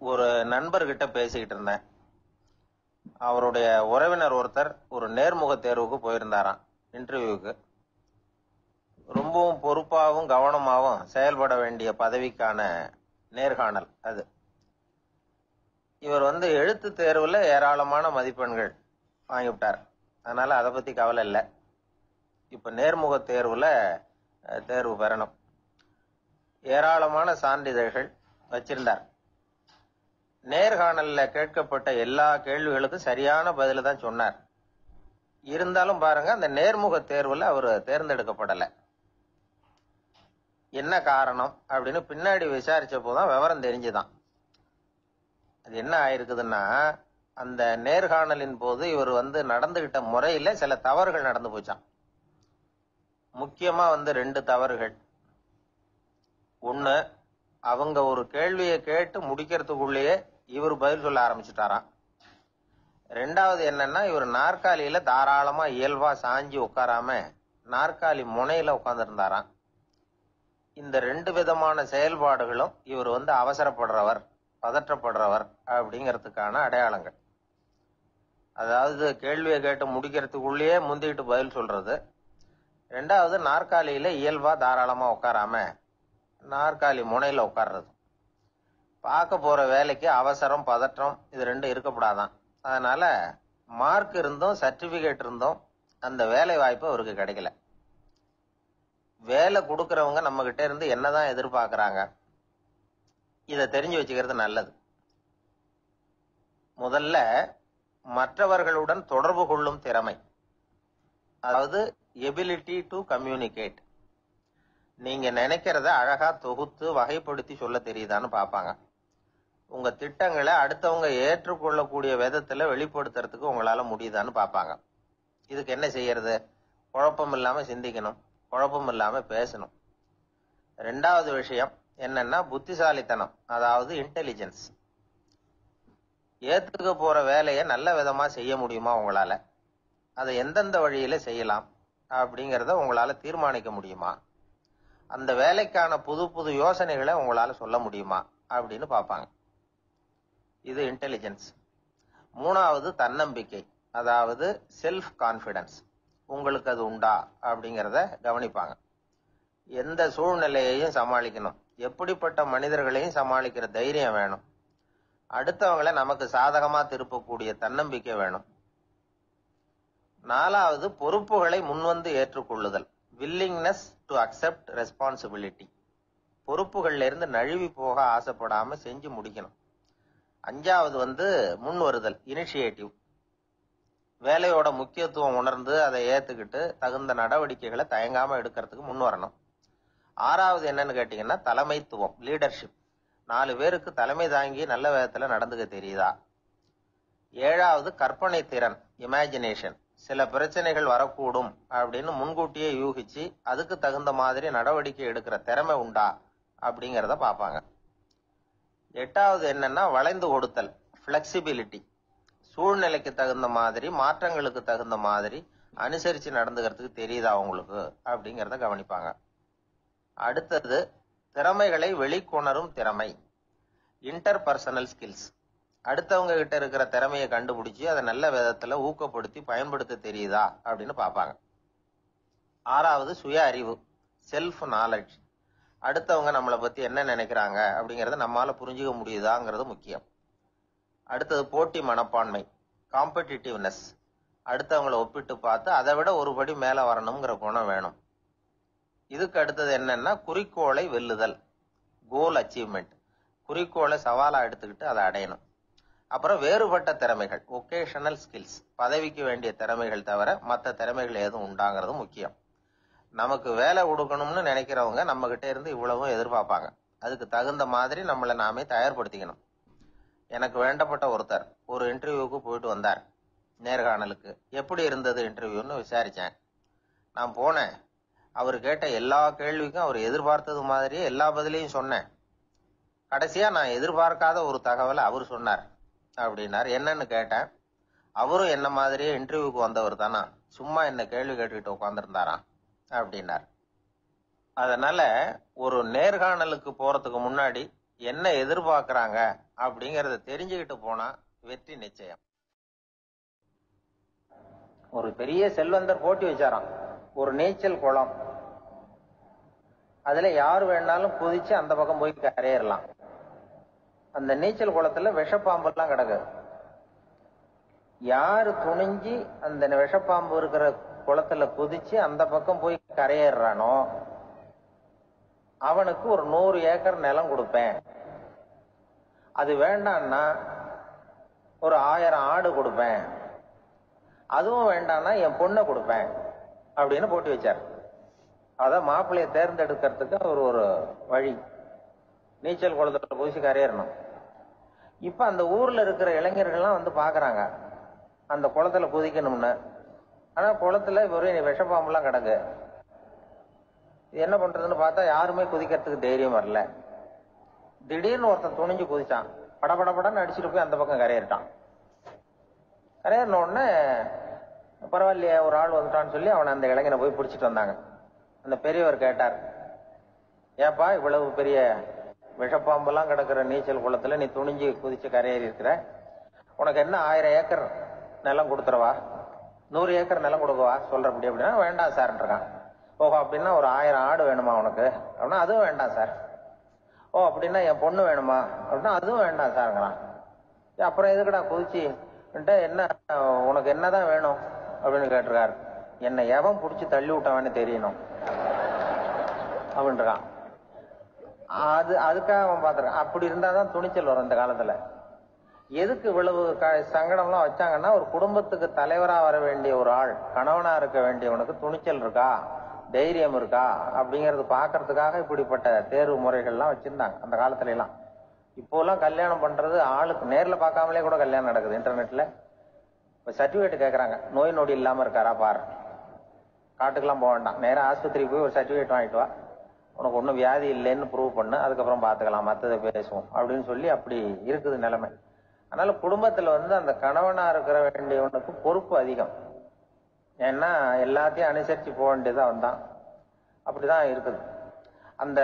ஒரு நண்பர்கிட்ட பேசிக்கிட்டு இருந்தேன் அவருடைய உறவினர் ஒருத்தர் ஒரு நேர்முக தேர்வுக்கு போயிருந்தாராம் இன்டர்வியூக்கு ரொம்பவும் பொறுப்பாகவும் கவனமாகவும் செயல்பட வேண்டிய பதவிக்கான நேர்காணல் அது இவர் வந்து எழுத்து தேர்வுல ஏராளமான மதிப்பெண்கள் வாங்கிவிட்டார் அதனால அதை பத்தி கவலை இல்லை இப்ப நேர்முக தேர்வுல அஹ், தேர்வு பெறணும் ஏராளமான சான்றிதழ்கள் வச்சிருந்தார் நேர்காணல்ல கேட்கப்பட்ட எல்லா கேள்விகளுக்கும் சரியான பதில தான் சொன்னார் இருந்தாலும் பாருங்க அந்த நேர்முக தேர்வுல அவர் தேர்ந்தெடுக்கப்படல என்ன காரணம் அப்படின்னு பின்னாடி விசாரிச்ச போதுதான் விவரம் தெரிஞ்சுதான் அது என்ன ஆயிருக்குதுன்னா அந்த நேர்காணலின் போது இவர் வந்து நடந்துகிட்ட முறையில சில தவறுகள் நடந்து போச்சான் முக்கியமா வந்து ரெண்டு தவறுகள் ஒண்ணு அவங்க ஒரு கேள்வியை கேட்டு முடிக்கிறதுக்குள்ளேயே இவர் பதில் சொல்ல ஆரம்பிச்சுட்டாராம் ரெண்டாவது என்னன்னா இவர் நாற்காலியில தாராளமா இயல்பா சாஞ்சி உட்காராம நாற்காலி முனையில உட்கார்ந்திருந்தாராம் இந்த ரெண்டு விதமான செயல்பாடுகளும் இவர் வந்து அவசரப்படுறவர் பதற்றப்படுறவர் அப்படிங்கிறதுக்கான அடையாளங்கள் அதாவது கேள்வியை கேட்டு முடிக்கிறதுக்குள்ளேயே முந்திக்கிட்டு பதில் சொல்றது ரெண்டாவது நாற்காலியில இயல்பா தாராளமா உட்காராம நாற்காலி முனையில உட்கார்றது பார்க்க போற வேலைக்கு அவசரம் பதற்றம் இது ரெண்டும் இருக்கப்படாதான் அதனால மார்க் இருந்தும் சர்டிபிகேட் இருந்தும் அந்த வேலை வாய்ப்பு அவருக்கு கிடைக்கல வேலை கொடுக்கறவங்க நம்ம கிட்ட இருந்து என்னதான் எதிர்பார்க்கறாங்க இத தெரிஞ்சு வச்சுக்கிறது நல்லது முதல்ல மற்றவர்களுடன் தொடர்பு கொள்ளும் திறமை அதாவது எபிலிட்டி டு கம்யூனிகேட் நீங்க நினைக்கிறத அழகா தொகுத்து வகைப்படுத்தி சொல்ல தெரியுதான்னு பாப்பாங்க உங்க திட்டங்களை அடுத்தவங்க ஏற்றுக்கொள்ளக்கூடிய விதத்துல வெளிப்படுத்துறதுக்கு உங்களால முடியுதான்னு பாப்பாங்க இதுக்கு என்ன செய்யறது குழப்பம் இல்லாம சிந்திக்கணும் குழப்பம் இல்லாம பேசணும் ரெண்டாவது விஷயம் என்னன்னா புத்திசாலித்தனம் அதாவது இன்டெலிஜென்ஸ் ஏத்துக்க போற வேலையை நல்ல விதமா செய்ய முடியுமா உங்களால அதை எந்தெந்த வழியில செய்யலாம் அப்படிங்கறத உங்களால தீர்மானிக்க முடியுமா அந்த வேலைக்கான புது புது யோசனைகளை உங்களால சொல்ல முடியுமா அப்படின்னு பார்ப்பாங்க இது இன்டெலிஜென்ஸ் மூணாவது தன்னம்பிக்கை அதாவது செல்ஃப் கான்பிடன்ஸ் உங்களுக்கு அது உண்டா அப்படிங்கறத கவனிப்பாங்க எந்த சூழ்நிலையையும் சமாளிக்கணும் எப்படிப்பட்ட மனிதர்களையும் சமாளிக்கிற தைரியம் வேணும் அடுத்தவங்களை நமக்கு சாதகமா திருப்பக்கூடிய தன்னம்பிக்கை வேணும் நாலாவது பொறுப்புகளை முன்வந்து ஏற்றுக்கொள்ளுதல் வில்லிங்னஸ் டு அக்செப்ட் ரெஸ்பான்சிபிலிட்டி பொறுப்புகள்ல இருந்து நழுவி போக ஆசைப்படாம செஞ்சு முடிக்கணும் அஞ்சாவது வந்து முன் வருதல் இனிஷியேட்டிவ் வேலையோட முக்கியத்துவம் உணர்ந்து அதை ஏத்துக்கிட்டு தகுந்த நடவடிக்கைகளை தயங்காம எடுக்கிறதுக்கு முன் வரணும் ஆறாவது என்னன்னு கேட்டீங்கன்னா தலைமைத்துவம் லீடர்ஷிப் நாலு பேருக்கு தலைமை தாங்கி நல்ல விதத்துல நடந்துக்க தெரியுதா ஏழாவது கற்பனை திறன் இமேஜினேஷன் சில பிரச்சனைகள் வரக்கூடும் அப்படின்னு முன்கூட்டியே யூகிச்சு அதுக்கு தகுந்த மாதிரி நடவடிக்கை எடுக்கிற திறமை உண்டா அப்படிங்கறத பார்ப்பாங்க எட்டாவது என்னன்னா வளைந்து கொடுத்தல் பிளெக்சிபிலிட்டி சூழ்நிலைக்கு தகுந்த மாதிரி மாற்றங்களுக்கு தகுந்த மாதிரி அனுசரிச்சு நடந்துக்கிறதுக்கு தெரியுதா உங்களுக்கு அப்படிங்கறத கவனிப்பாங்க அடுத்தது திறமைகளை வெளிக்கொணரும் திறமை இன்டர்பர்சனல் ஸ்கில்ஸ் அடுத்தவங்க கிட்ட இருக்கிற திறமையை கண்டுபிடிச்சு அதை நல்ல விதத்துல ஊக்கப்படுத்தி பயன்படுத்த தெரியுதா அப்படின்னு பார்ப்பாங்க ஆறாவது சுய அறிவு செல்ஃப் நாலேஜ் அடுத்தவங்க நம்மளை பத்தி என்ன நினைக்கிறாங்க அப்படிங்கறத நம்மால புரிஞ்சுக்க முடியுதாங்கிறது முக்கியம் அடுத்தது போட்டி மனப்பான்மை காம்படிட்டிவ்னஸ் அடுத்தவங்களை ஒப்பிட்டு பார்த்து அதை விட ஒரு படி மேல வரணுங்கிற குணம் வேணும் இதுக்கு அடுத்தது என்னன்னா குறிக்கோளை வெல்லுதல் கோல் அச்சீவ்மெண்ட் குறிக்கோளை சவாலா எடுத்துக்கிட்டு அதை அடையணும் அப்புறம் வேறுபட்ட திறமைகள் ஒகேஷனல் ஸ்கில்ஸ் பதவிக்கு வேண்டிய திறமைகள் தவிர மற்ற திறமைகள் எதுவும் உண்டாங்கிறது முக்கியம் நமக்கு வேலை கொடுக்கணும்னு நினைக்கிறவங்க நம்ம கிட்ட இருந்து இவ்வளவும் எதிர்பார்ப்பாங்க அதுக்கு தகுந்த மாதிரி நம்மளை நாமே தயார்படுத்திக்கணும் எனக்கு வேண்டப்பட்ட ஒருத்தர் ஒரு இன்டர்வியூக்கு போயிட்டு வந்தார் நேர்காணலுக்கு எப்படி இருந்தது இன்டர்வியூன்னு விசாரிச்சேன் நான் போனேன் அவர் கேட்ட எல்லா கேள்விக்கும் அவர் எதிர்பார்த்தது மாதிரியே எல்லா பதிலையும் சொன்னேன் கடைசியா நான் எதிர்பார்க்காத ஒரு தகவலை அவர் சொன்னார் அப்படின்னார் என்னன்னு கேட்டேன் அவரும் என்ன மாதிரியே இன்டர்வியூக்கு வந்தவர் தானா சும்மா என்ன கேள்வி கேட்டுக்கிட்டு உட்காந்துருந்தாராம் அப்படின்னார் அதனால ஒரு நேர்காணலுக்கு போறதுக்கு முன்னாடி என்ன எதிர்பார்க்கறாங்க அப்படிங்கறத தெரிஞ்சுக்கிட்டு போனா வெற்றி நிச்சயம் ஒரு பெரிய செல்வந்தர் போட்டி வச்சாராம் ஒரு நீச்சல் குளம் அதுல யார் வேணாலும் குதிச்சு அந்த பக்கம் போய் கரையேறலாம் அந்த நீச்சல் குளத்துல விஷப்பாம்பெல்லாம் கிடக்கு யாரு துணிஞ்சு அந்த விஷப்பாம்பு இருக்கிற குளத்துல குதிச்சு அந்த பக்கம் போய் கரையேறானோ அவனுக்கு ஒரு நூறு ஏக்கர் நிலம் கொடுப்பேன் அது வேண்டான்னா ஒரு ஆயிரம் ஆடு கொடுப்பேன் அதுவும் வேண்டாம்னா என் பொண்ணை கொடுப்பேன் அப்படின்னு போட்டி வச்சார் அதான் மாப்பிள்ளைய தேர்ந்தெடுக்கிறதுக்கு ஒரு ஒரு வழி நீச்சல் குளத்துல குதிச்சு கரையேறணும் இப்ப அந்த ஊர்ல இருக்கிற இளைஞர்கள்லாம் வந்து பாக்குறாங்க அந்த குளத்துல குதிக்கணும்னு ஆனா குளத்துல வெறும் விஷப்பாம்பெல்லாம் கிடக்கு இது என்ன பண்றதுன்னு பார்த்தா யாருமே குதிக்கிறதுக்கு தைரியம் வரல திடீர்னு ஒருத்தன் துணிஞ்சு குதிச்சான் படபடபடன்னு அடிச்சுட்டு போய் அந்த பக்கம் கரையேறிட்டான் கரையேறின உடனே பரவாயில்லையே ஒரு ஆள் வந்துட்டான்னு சொல்லி அவனை அந்த இளைஞனை போய் பிடிச்சிட்டு வந்தாங்க அந்த பெரியவர் கேட்டார் ஏப்பா இவ்வளவு பெரிய விஷப்பாம்பெல்லாம் கிடக்குற நீச்சல் குளத்துல நீ துணிஞ்சு குதிச்சு கரையேறி இருக்கிற உனக்கு என்ன ஆயிரம் ஏக்கர் நிலம் கொடுத்துறவா நூறு ஏக்கர் நிலம் கொடுக்கவா சொல்றபடி அப்படின்னா வேண்டாம் சார்ன்றான் ஓஹோ அப்படின்னா ஒரு ஆயிரம் ஆடு வேணுமா உனக்கு அப்படின்னா அதுவும் வேண்டாம் சார் ஓ அப்படின்னா என் பொண்ணு வேணுமா அப்படின்னா அதுவும் வேண்டாம் சார்ங்கிறான் "ஏய், அப்புறம் எதுக்குடா குதிச்சு என்கிட்ட என்ன உனக்கு என்னதான் வேணும் அப்படின்னு கேட்டிருக்காரு என்னை எவன் புடிச்சு தள்ளி விட்டவன்னு தெரியணும் அப்படின்றான் அது அதுக்காக அவன் பார்த்துருக்கான் அப்படி இருந்தாதான் துணிச்சல் வரும் இந்த காலத்துல எதுக்கு இவ்வளவு க- சங்கடம்லாம் வச்சாங்கன்னா ஒரு குடும்பத்துக்கு தலைவரா வர வேண்டிய ஒரு ஆள் கணவனா இருக்க வேண்டியவனுக்கு துணிச்சல் இருக்கா தைரியம் இருக்கா அப்படிங்கறது பாக்குறதுக்காக இப்படிப்பட்ட தேர்வு முறைகள்லாம் வச்சிருந்தாங்க அந்த காலத்துல எல்லாம் இப்போலாம் கல்யாணம் பண்றது ஆளுக்கு நேர்ல பார்க்காமலே கூட கல்யாணம் நடக்குது இன்டர்நெட்ல இப்ப சர்டிபிகேட் கேக்குறாங்க நோய் நொடி இல்லாம இருக்காரா பாரு காட்டுக்கெல்லாம் போக வேண்டாம் நேரா ஆஸ்பத்திரிக்கு போய் ஒரு சர்டிபிகேட் வாங்கிட்டு வா உனக்கு ஒன்றும் வியாதி இல்லைன்னு ப்ரூவ் பண்ணு அதுக்கப்புறம் பார்த்துக்கலாம் மற்றதை பேசுவோம் அப்படின்னு சொல்லி அப்படி இருக்குது நிலைமை அதனால குடும்பத்துல வந்து அந்த கணவனா இருக்கிற வேண்டியவனுக்கு பொறுப்பு அதிகம் ஏன்னா எல்லாத்தையும் அனுசரிச்சு போக வேண்டியதா வந்தான் அப்படிதான் இருக்குது அந்த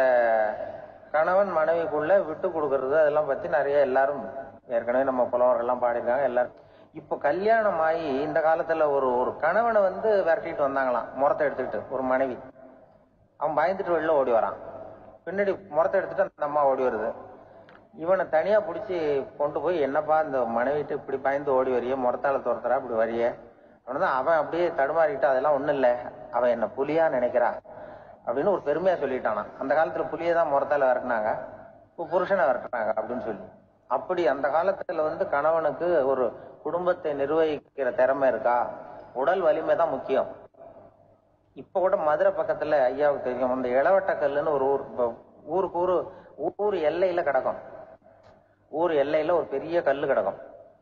கணவன் மனைவிக்குள்ள விட்டு கொடுக்கறது அதெல்லாம் பத்தி நிறைய எல்லாரும் ஏற்கனவே நம்ம புலவர்கள்லாம் பாடியிருக்காங்க எல்லாரும் இப்போ கல்யாணம் ஆகி இந்த காலத்துல ஒரு ஒரு கணவனை வந்து விரட்டிட்டு வந்தாங்களாம் முறத்தை எடுத்துக்கிட்டு ஒரு மனைவி அவன் பயந்துட்டு வெளில ஓடி வரான் பின்னாடி முறத்தை எடுத்துட்டு அந்த அம்மா ஓடி வருது இவனை தனியா புடிச்சு கொண்டு போய் என்னப்பா இந்த மனைவிட்டு இப்படி பயந்து ஓடி வரிய முறத்தால துரத்துறா இப்படி வரிய அவனதான் அவன் அப்படியே தடுமாறிட்டு அதெல்லாம் ஒண்ணும் இல்ல அவன் என்ன புலியா நினைக்கிறா அப்படின்னு ஒரு பெருமையா சொல்லிட்டானா அந்த காலத்துல புலியை தான் முறத்தால விரட்டினாங்க இப்போ புருஷனை விரட்டுறாங்க அப்படின்னு சொல்லி அப்படி அந்த காலத்துல வந்து கணவனுக்கு ஒரு குடும்பத்தை நிர்வகிக்கிற திறமை இருக்கா உடல் வலிமை தான் முக்கியம் இப்ப கூட மதுரை பக்கத்துல ஐயாவுக்கு தெரியும் அந்த இளவட்டக்கல்லுன்னு ஒரு ஊர் இப்ப ஊருக்கு ஊரு ஊர் எல்லையில கிடக்கும் ஊர் எல்லையில ஒரு பெரிய கல்லு கிடக்கும்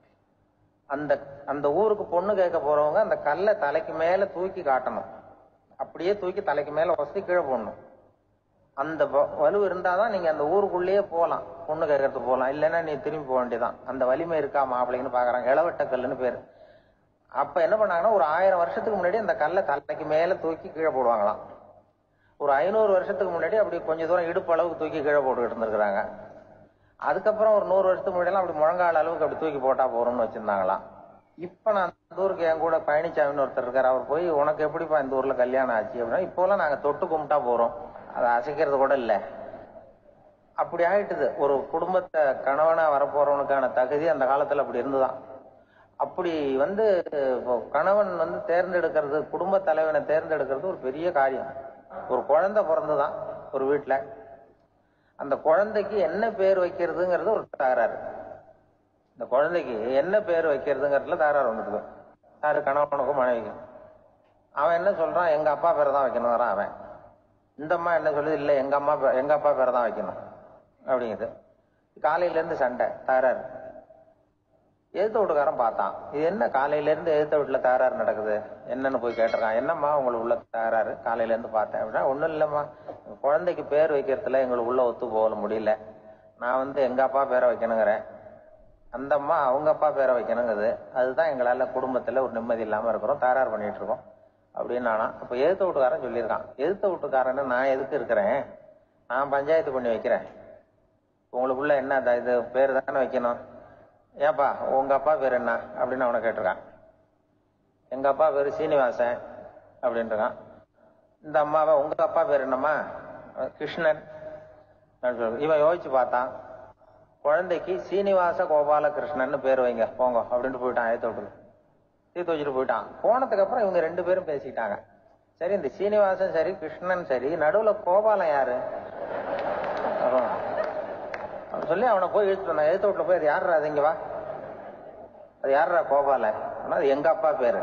அந்த அந்த ஊருக்கு பொண்ணு கேட்க போறவங்க அந்த கல்லை தலைக்கு மேல தூக்கி காட்டணும் அப்படியே தூக்கி தலைக்கு மேல வசதி கீழே போடணும் அந்த வ- வலு இருந்தாதான் நீங்க அந்த ஊருக்குள்ளேயே போகலாம் பொண்ணு கேட்கறதுக்கு போகலாம் இல்லைன்னா நீ திரும்பி போக வேண்டியதான் அந்த வலிமை இருக்கா மாப்பிள்ளைங்கன்னு பாக்குறாங்க இளவட்ட கல்லுன்னு பேரு அப்ப என்ன பண்ணாங்கன்னா ஒரு ஆயிரம் வருஷத்துக்கு முன்னாடி அந்த கல்லை தலைக்கு மேல தூக்கி கீழே போடுவாங்களாம் ஒரு ஐநூறு வருஷத்துக்கு முன்னாடி அப்படி கொஞ்ச தூரம் இடுப்பு அளவுக்கு தூக்கி கீழே போட்டுக்கிட்டு இருந்திருக்கிறாங்க அதுக்கப்புறம் ஒரு நூறு வருஷத்துக்கு முன்னாடி அப்படி முழங்கால அளவுக்கு அப்படி தூக்கி போட்டா போறோம்னு வச்சிருந்தாங்களாம் இப்ப நான் அந்த ஊருக்கு என் கூட பழனிசாமின்னு ஒருத்தர் இருக்காரு அவர் போய் உனக்கு எப்படிப்பா இந்த ஊர்ல கல்யாணம் ஆச்சு அப்படின்னா இப்போலாம் நாங்க தொட்டு கும்பிட்டா போறோம் அதை அசைக்கிறது கூட இல்ல அப்படி ஆயிட்டுது ஒரு குடும்பத்தை கணவனா வரப்போறவனுக்கான தகுதி அந்த காலத்துல அப்படி இருந்துதான் அப்படி வந்து இப்போ கணவன் வந்து தேர்ந்தெடுக்கிறது குடும்ப தலைவனை தேர்ந்தெடுக்கிறது ஒரு பெரிய காரியம் ஒரு குழந்தை பிறந்துதான் ஒரு வீட்டுல அந்த குழந்தைக்கு என்ன பேர் வைக்கிறதுங்கிறது ஒரு தகராறு இந்த குழந்தைக்கு என்ன பேர் வைக்கிறதுங்கிறதுல தகராறு வந்துடுது யாரு கணவனுக்கும் மனைவிக்கும் அவன் என்ன சொல்றான் எங்க அப்பா பேரை தான் வைக்கணுங்கிறான் அவன் இந்த அம்மா என்ன சொல்லுது இல்ல எங்க அம்மா பே- எங்க அப்பா பேரை தான் வைக்கணும் அப்படிங்குது காலையில இருந்து சண்டை தகராறு எதிர்த்த வீட்டுக்காரன் பார்த்தான் இது என்ன காலையில இருந்து எதிர்த்த வீட்டுல தகராறு நடக்குது என்னன்னு போய் கேட்டிருக்கான் என்னம்மா உங்களுக்கு உள்ள தகராறு காலையில இருந்து பார்த்தேன் அப்படின்னா ஒண்ணும் இல்லம்மா குழந்தைக்கு பேர் வைக்கிறதுல எங்களுக்கு உள்ள ஒத்து போக முடியல நான் வந்து எங்க அப்பா பேரை வைக்கணுங்கிறேன் அந்த அம்மா அவங்க அப்பா பேரை வைக்கணுங்குது அதுதான் எங்களால குடும்பத்துல ஒரு நிம்மதி இல்லாம இருக்கிறோம் தகராறு பண்ணிட்டு இருக்கோம் அப்படின்னு நானா அப்ப எதிர்த்த வீட்டுக்காரன் சொல்லியிருக்கான் எதிர்த்த வீட்டுக்காரன்னு நான் எதுக்கு இருக்கிறேன் நான் பஞ்சாயத்து பண்ணி வைக்கிறேன் உங்களுக்குள்ள என்ன த- இது பேர் தானே வைக்கணும் ஏப்பா உங்க அப்பா பேர் என்ன அப்படின்னு அவனை கேட்டிருக்கான் எங்க அப்பா பேரு சீனிவாசன் அப்படின்றான் இந்த அம்மாவை உங்க அப்பா பேர் என்னம்மா அஹ் கிருஷ்ணன் அப்படின்னு சொல்லு. இவன் யோசிச்சு பார்த்தான் குழந்தைக்கு சீனிவாச கோபால கிருஷ்ணன் பேர் வைங்க போங்க அப்படின்ட்டு போயிட்டான் ஏத்த விட்டு தீர்த்து வச்சுட்டு போயிட்டான் போனதுக்கு அப்புறம் இவங்க ரெண்டு பேரும் பேசிக்கிட்டாங்க சரி இந்த சீனிவாசன் சரி கிருஷ்ணன் சரி நடுவுல கோபாலன் யாரு அப்புறம் அவன் சொல்லி அவனை போய் இழுத்துட்டு வந்தான் எழுத்து வீட்டுல போய் அது யாருடா அது இங்க வா அது யாருடா கோபாலன் அப்படின்னா, அது எங்க அப்பா பேரு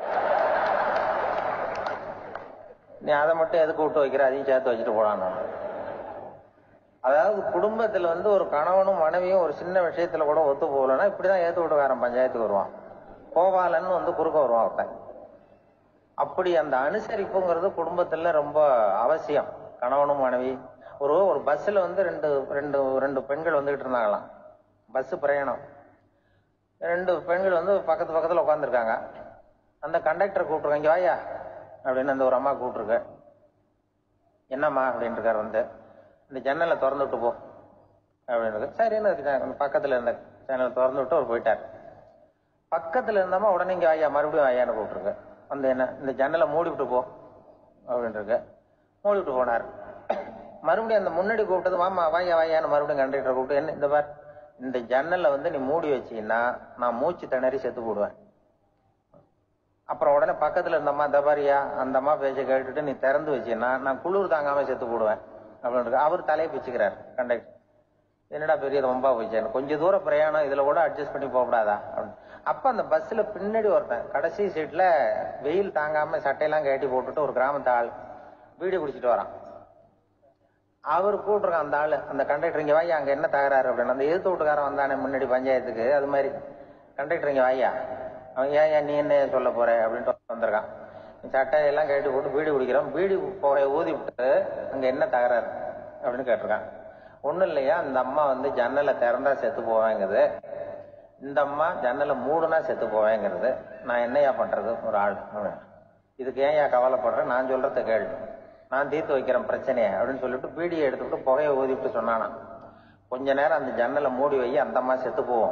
நீ அதை மட்டும் எதுக்கு விட்டு வைக்கிற அதையும் சேர்த்து வச்சுட்டு போடான்னு அதாவது குடும்பத்துல வந்து ஒரு கணவனும் மனைவியும் ஒரு சின்ன விஷயத்துல கூட ஒத்து போகலன்னா இப்படிதான் ஏத்து விட்டுக்காரன் பஞ்சாயத்துக்கு வருவான் கோபாலன் வந்து குறுக்க வருவான் ஒருத்தன் அப்படி அந்த அனுசரிப்புங்கிறது குடும்பத்துல ரொம்ப அவசியம் கணவனும் மனைவி ஒரு ஒரு பஸ்ல வந்து ரெண்டு ரெண்டு ரெண்டு பெண்கள் வந்துகிட்டு இருந்தாங்களாம் பஸ் பிரயாணம் ரெண்டு பெண்கள் வந்து பக்கத்து பக்கத்துல உட்காந்துருக்காங்க அந்த கண்டக்டர் கூப்பிட்டுருக்காங்க இங்க வாயா அப்படின்னு அந்த ஒரு அம்மா கூப்பிட்டுருக்கு என்னம்மா அப்படின்னு இருக்காரு வந்து இந்த ஜன்னலை திறந்து விட்டு போ அப்படின்னு சரின்னு அதுக்கு பக்கத்துல இருந்த ஜன்னலை திறந்து விட்டு அவர் போயிட்டார் பக்கத்துல இருந்தம்மா உடனே இங்க வாயா மறுபடியும் வாயான்னு கூப்பிட்டுருக்கு வந்து என்ன இந்த ஜன்னலை மூடி விட்டு போ அப்படின்னு இருக்கு மூடி விட்டு போனார் மறுபடியும் அந்த முன்னாடி கூப்பிட்டது வாமா வாயா வாயான்னு மறுபடியும் கண்டக்டர் கூப்பிட்டு என்ன இந்த பார் இந்த ஜன்னலை வந்து நீ மூடி வச்சீங்கன்னா நான் மூச்சு திணறி செத்து போடுவேன் அப்புறம் உடனே பக்கத்துல இருந்தம்மா தபாரியா அந்த அம்மா பேச்ச கேட்டுட்டு நீ திறந்து வச்சீன்னா நான் குளிர் தாங்காம செத்து போடுவேன் அப்படின்னு அவர் தலையை பிச்சுக்கிறார் கண்டக்டர் என்னடா பெரிய ரொம்ப போச்சு கொஞ்சம் தூரம் பிரயாணம் இதுல கூட அட்ஜஸ்ட் பண்ணி போகக்கூடாதா அப்படின்னு. அப்ப அந்த பஸ்ல பின்னாடி ஒருத்தன் கடைசி சீட்ல வெயில் தாங்காம சட்டையெல்லாம் கட்டி போட்டுட்டு ஒரு கிராமத்து ஆள் வீடு குடிச்சிட்டு வரான் அவர் கூப்பிட்டுருக்கான் அந்த ஆளு அந்த கண்டக்டர் இங்க வாயா அங்க என்ன தகராறு அப்படின்னு அந்த எதிர்த்து வீட்டுக்காரன் வந்தானே முன்னாடி பஞ்சாயத்துக்கு அது மாதிரி கண்டக்டர் இங்க வாயா அவன் ஏன் ஏன் நீ என்ன சொல்ல போற அப்படின்ட்டு வந்திருக்கான் சட்டையெல்லாம் கட்டி போட்டு பீடி குடிக்கிறோம் பீடி புகைய ஊதி விட்டு அங்க என்ன தகராறு அப்படின்னு கேட்டிருக்கான் ஒண்ணும் இல்லையா அந்த அம்மா வந்து ஜன்னலை திறந்தா செத்து போவேங்குது இந்த அம்மா ஜன்னலை மூடுனா செத்து போவேங்கிறது நான் என்னையா பண்றது ஒரு ஆள் அப்படின்னு. இதுக்கு ஏன் ஏன் கவலைப்படுறேன் நான் சொல்றத கேளு நான் தீர்த்து வைக்கிறேன் பிரச்சனையை அப்படின்னு சொல்லிட்டு பீடியை எடுத்துக்கிட்டு புகையை ஊதிவிட்டு சொன்னானாம் கொஞ்ச நேரம் அந்த ஜன்னலை மூடி வை அந்த அம்மா செத்து போவோம்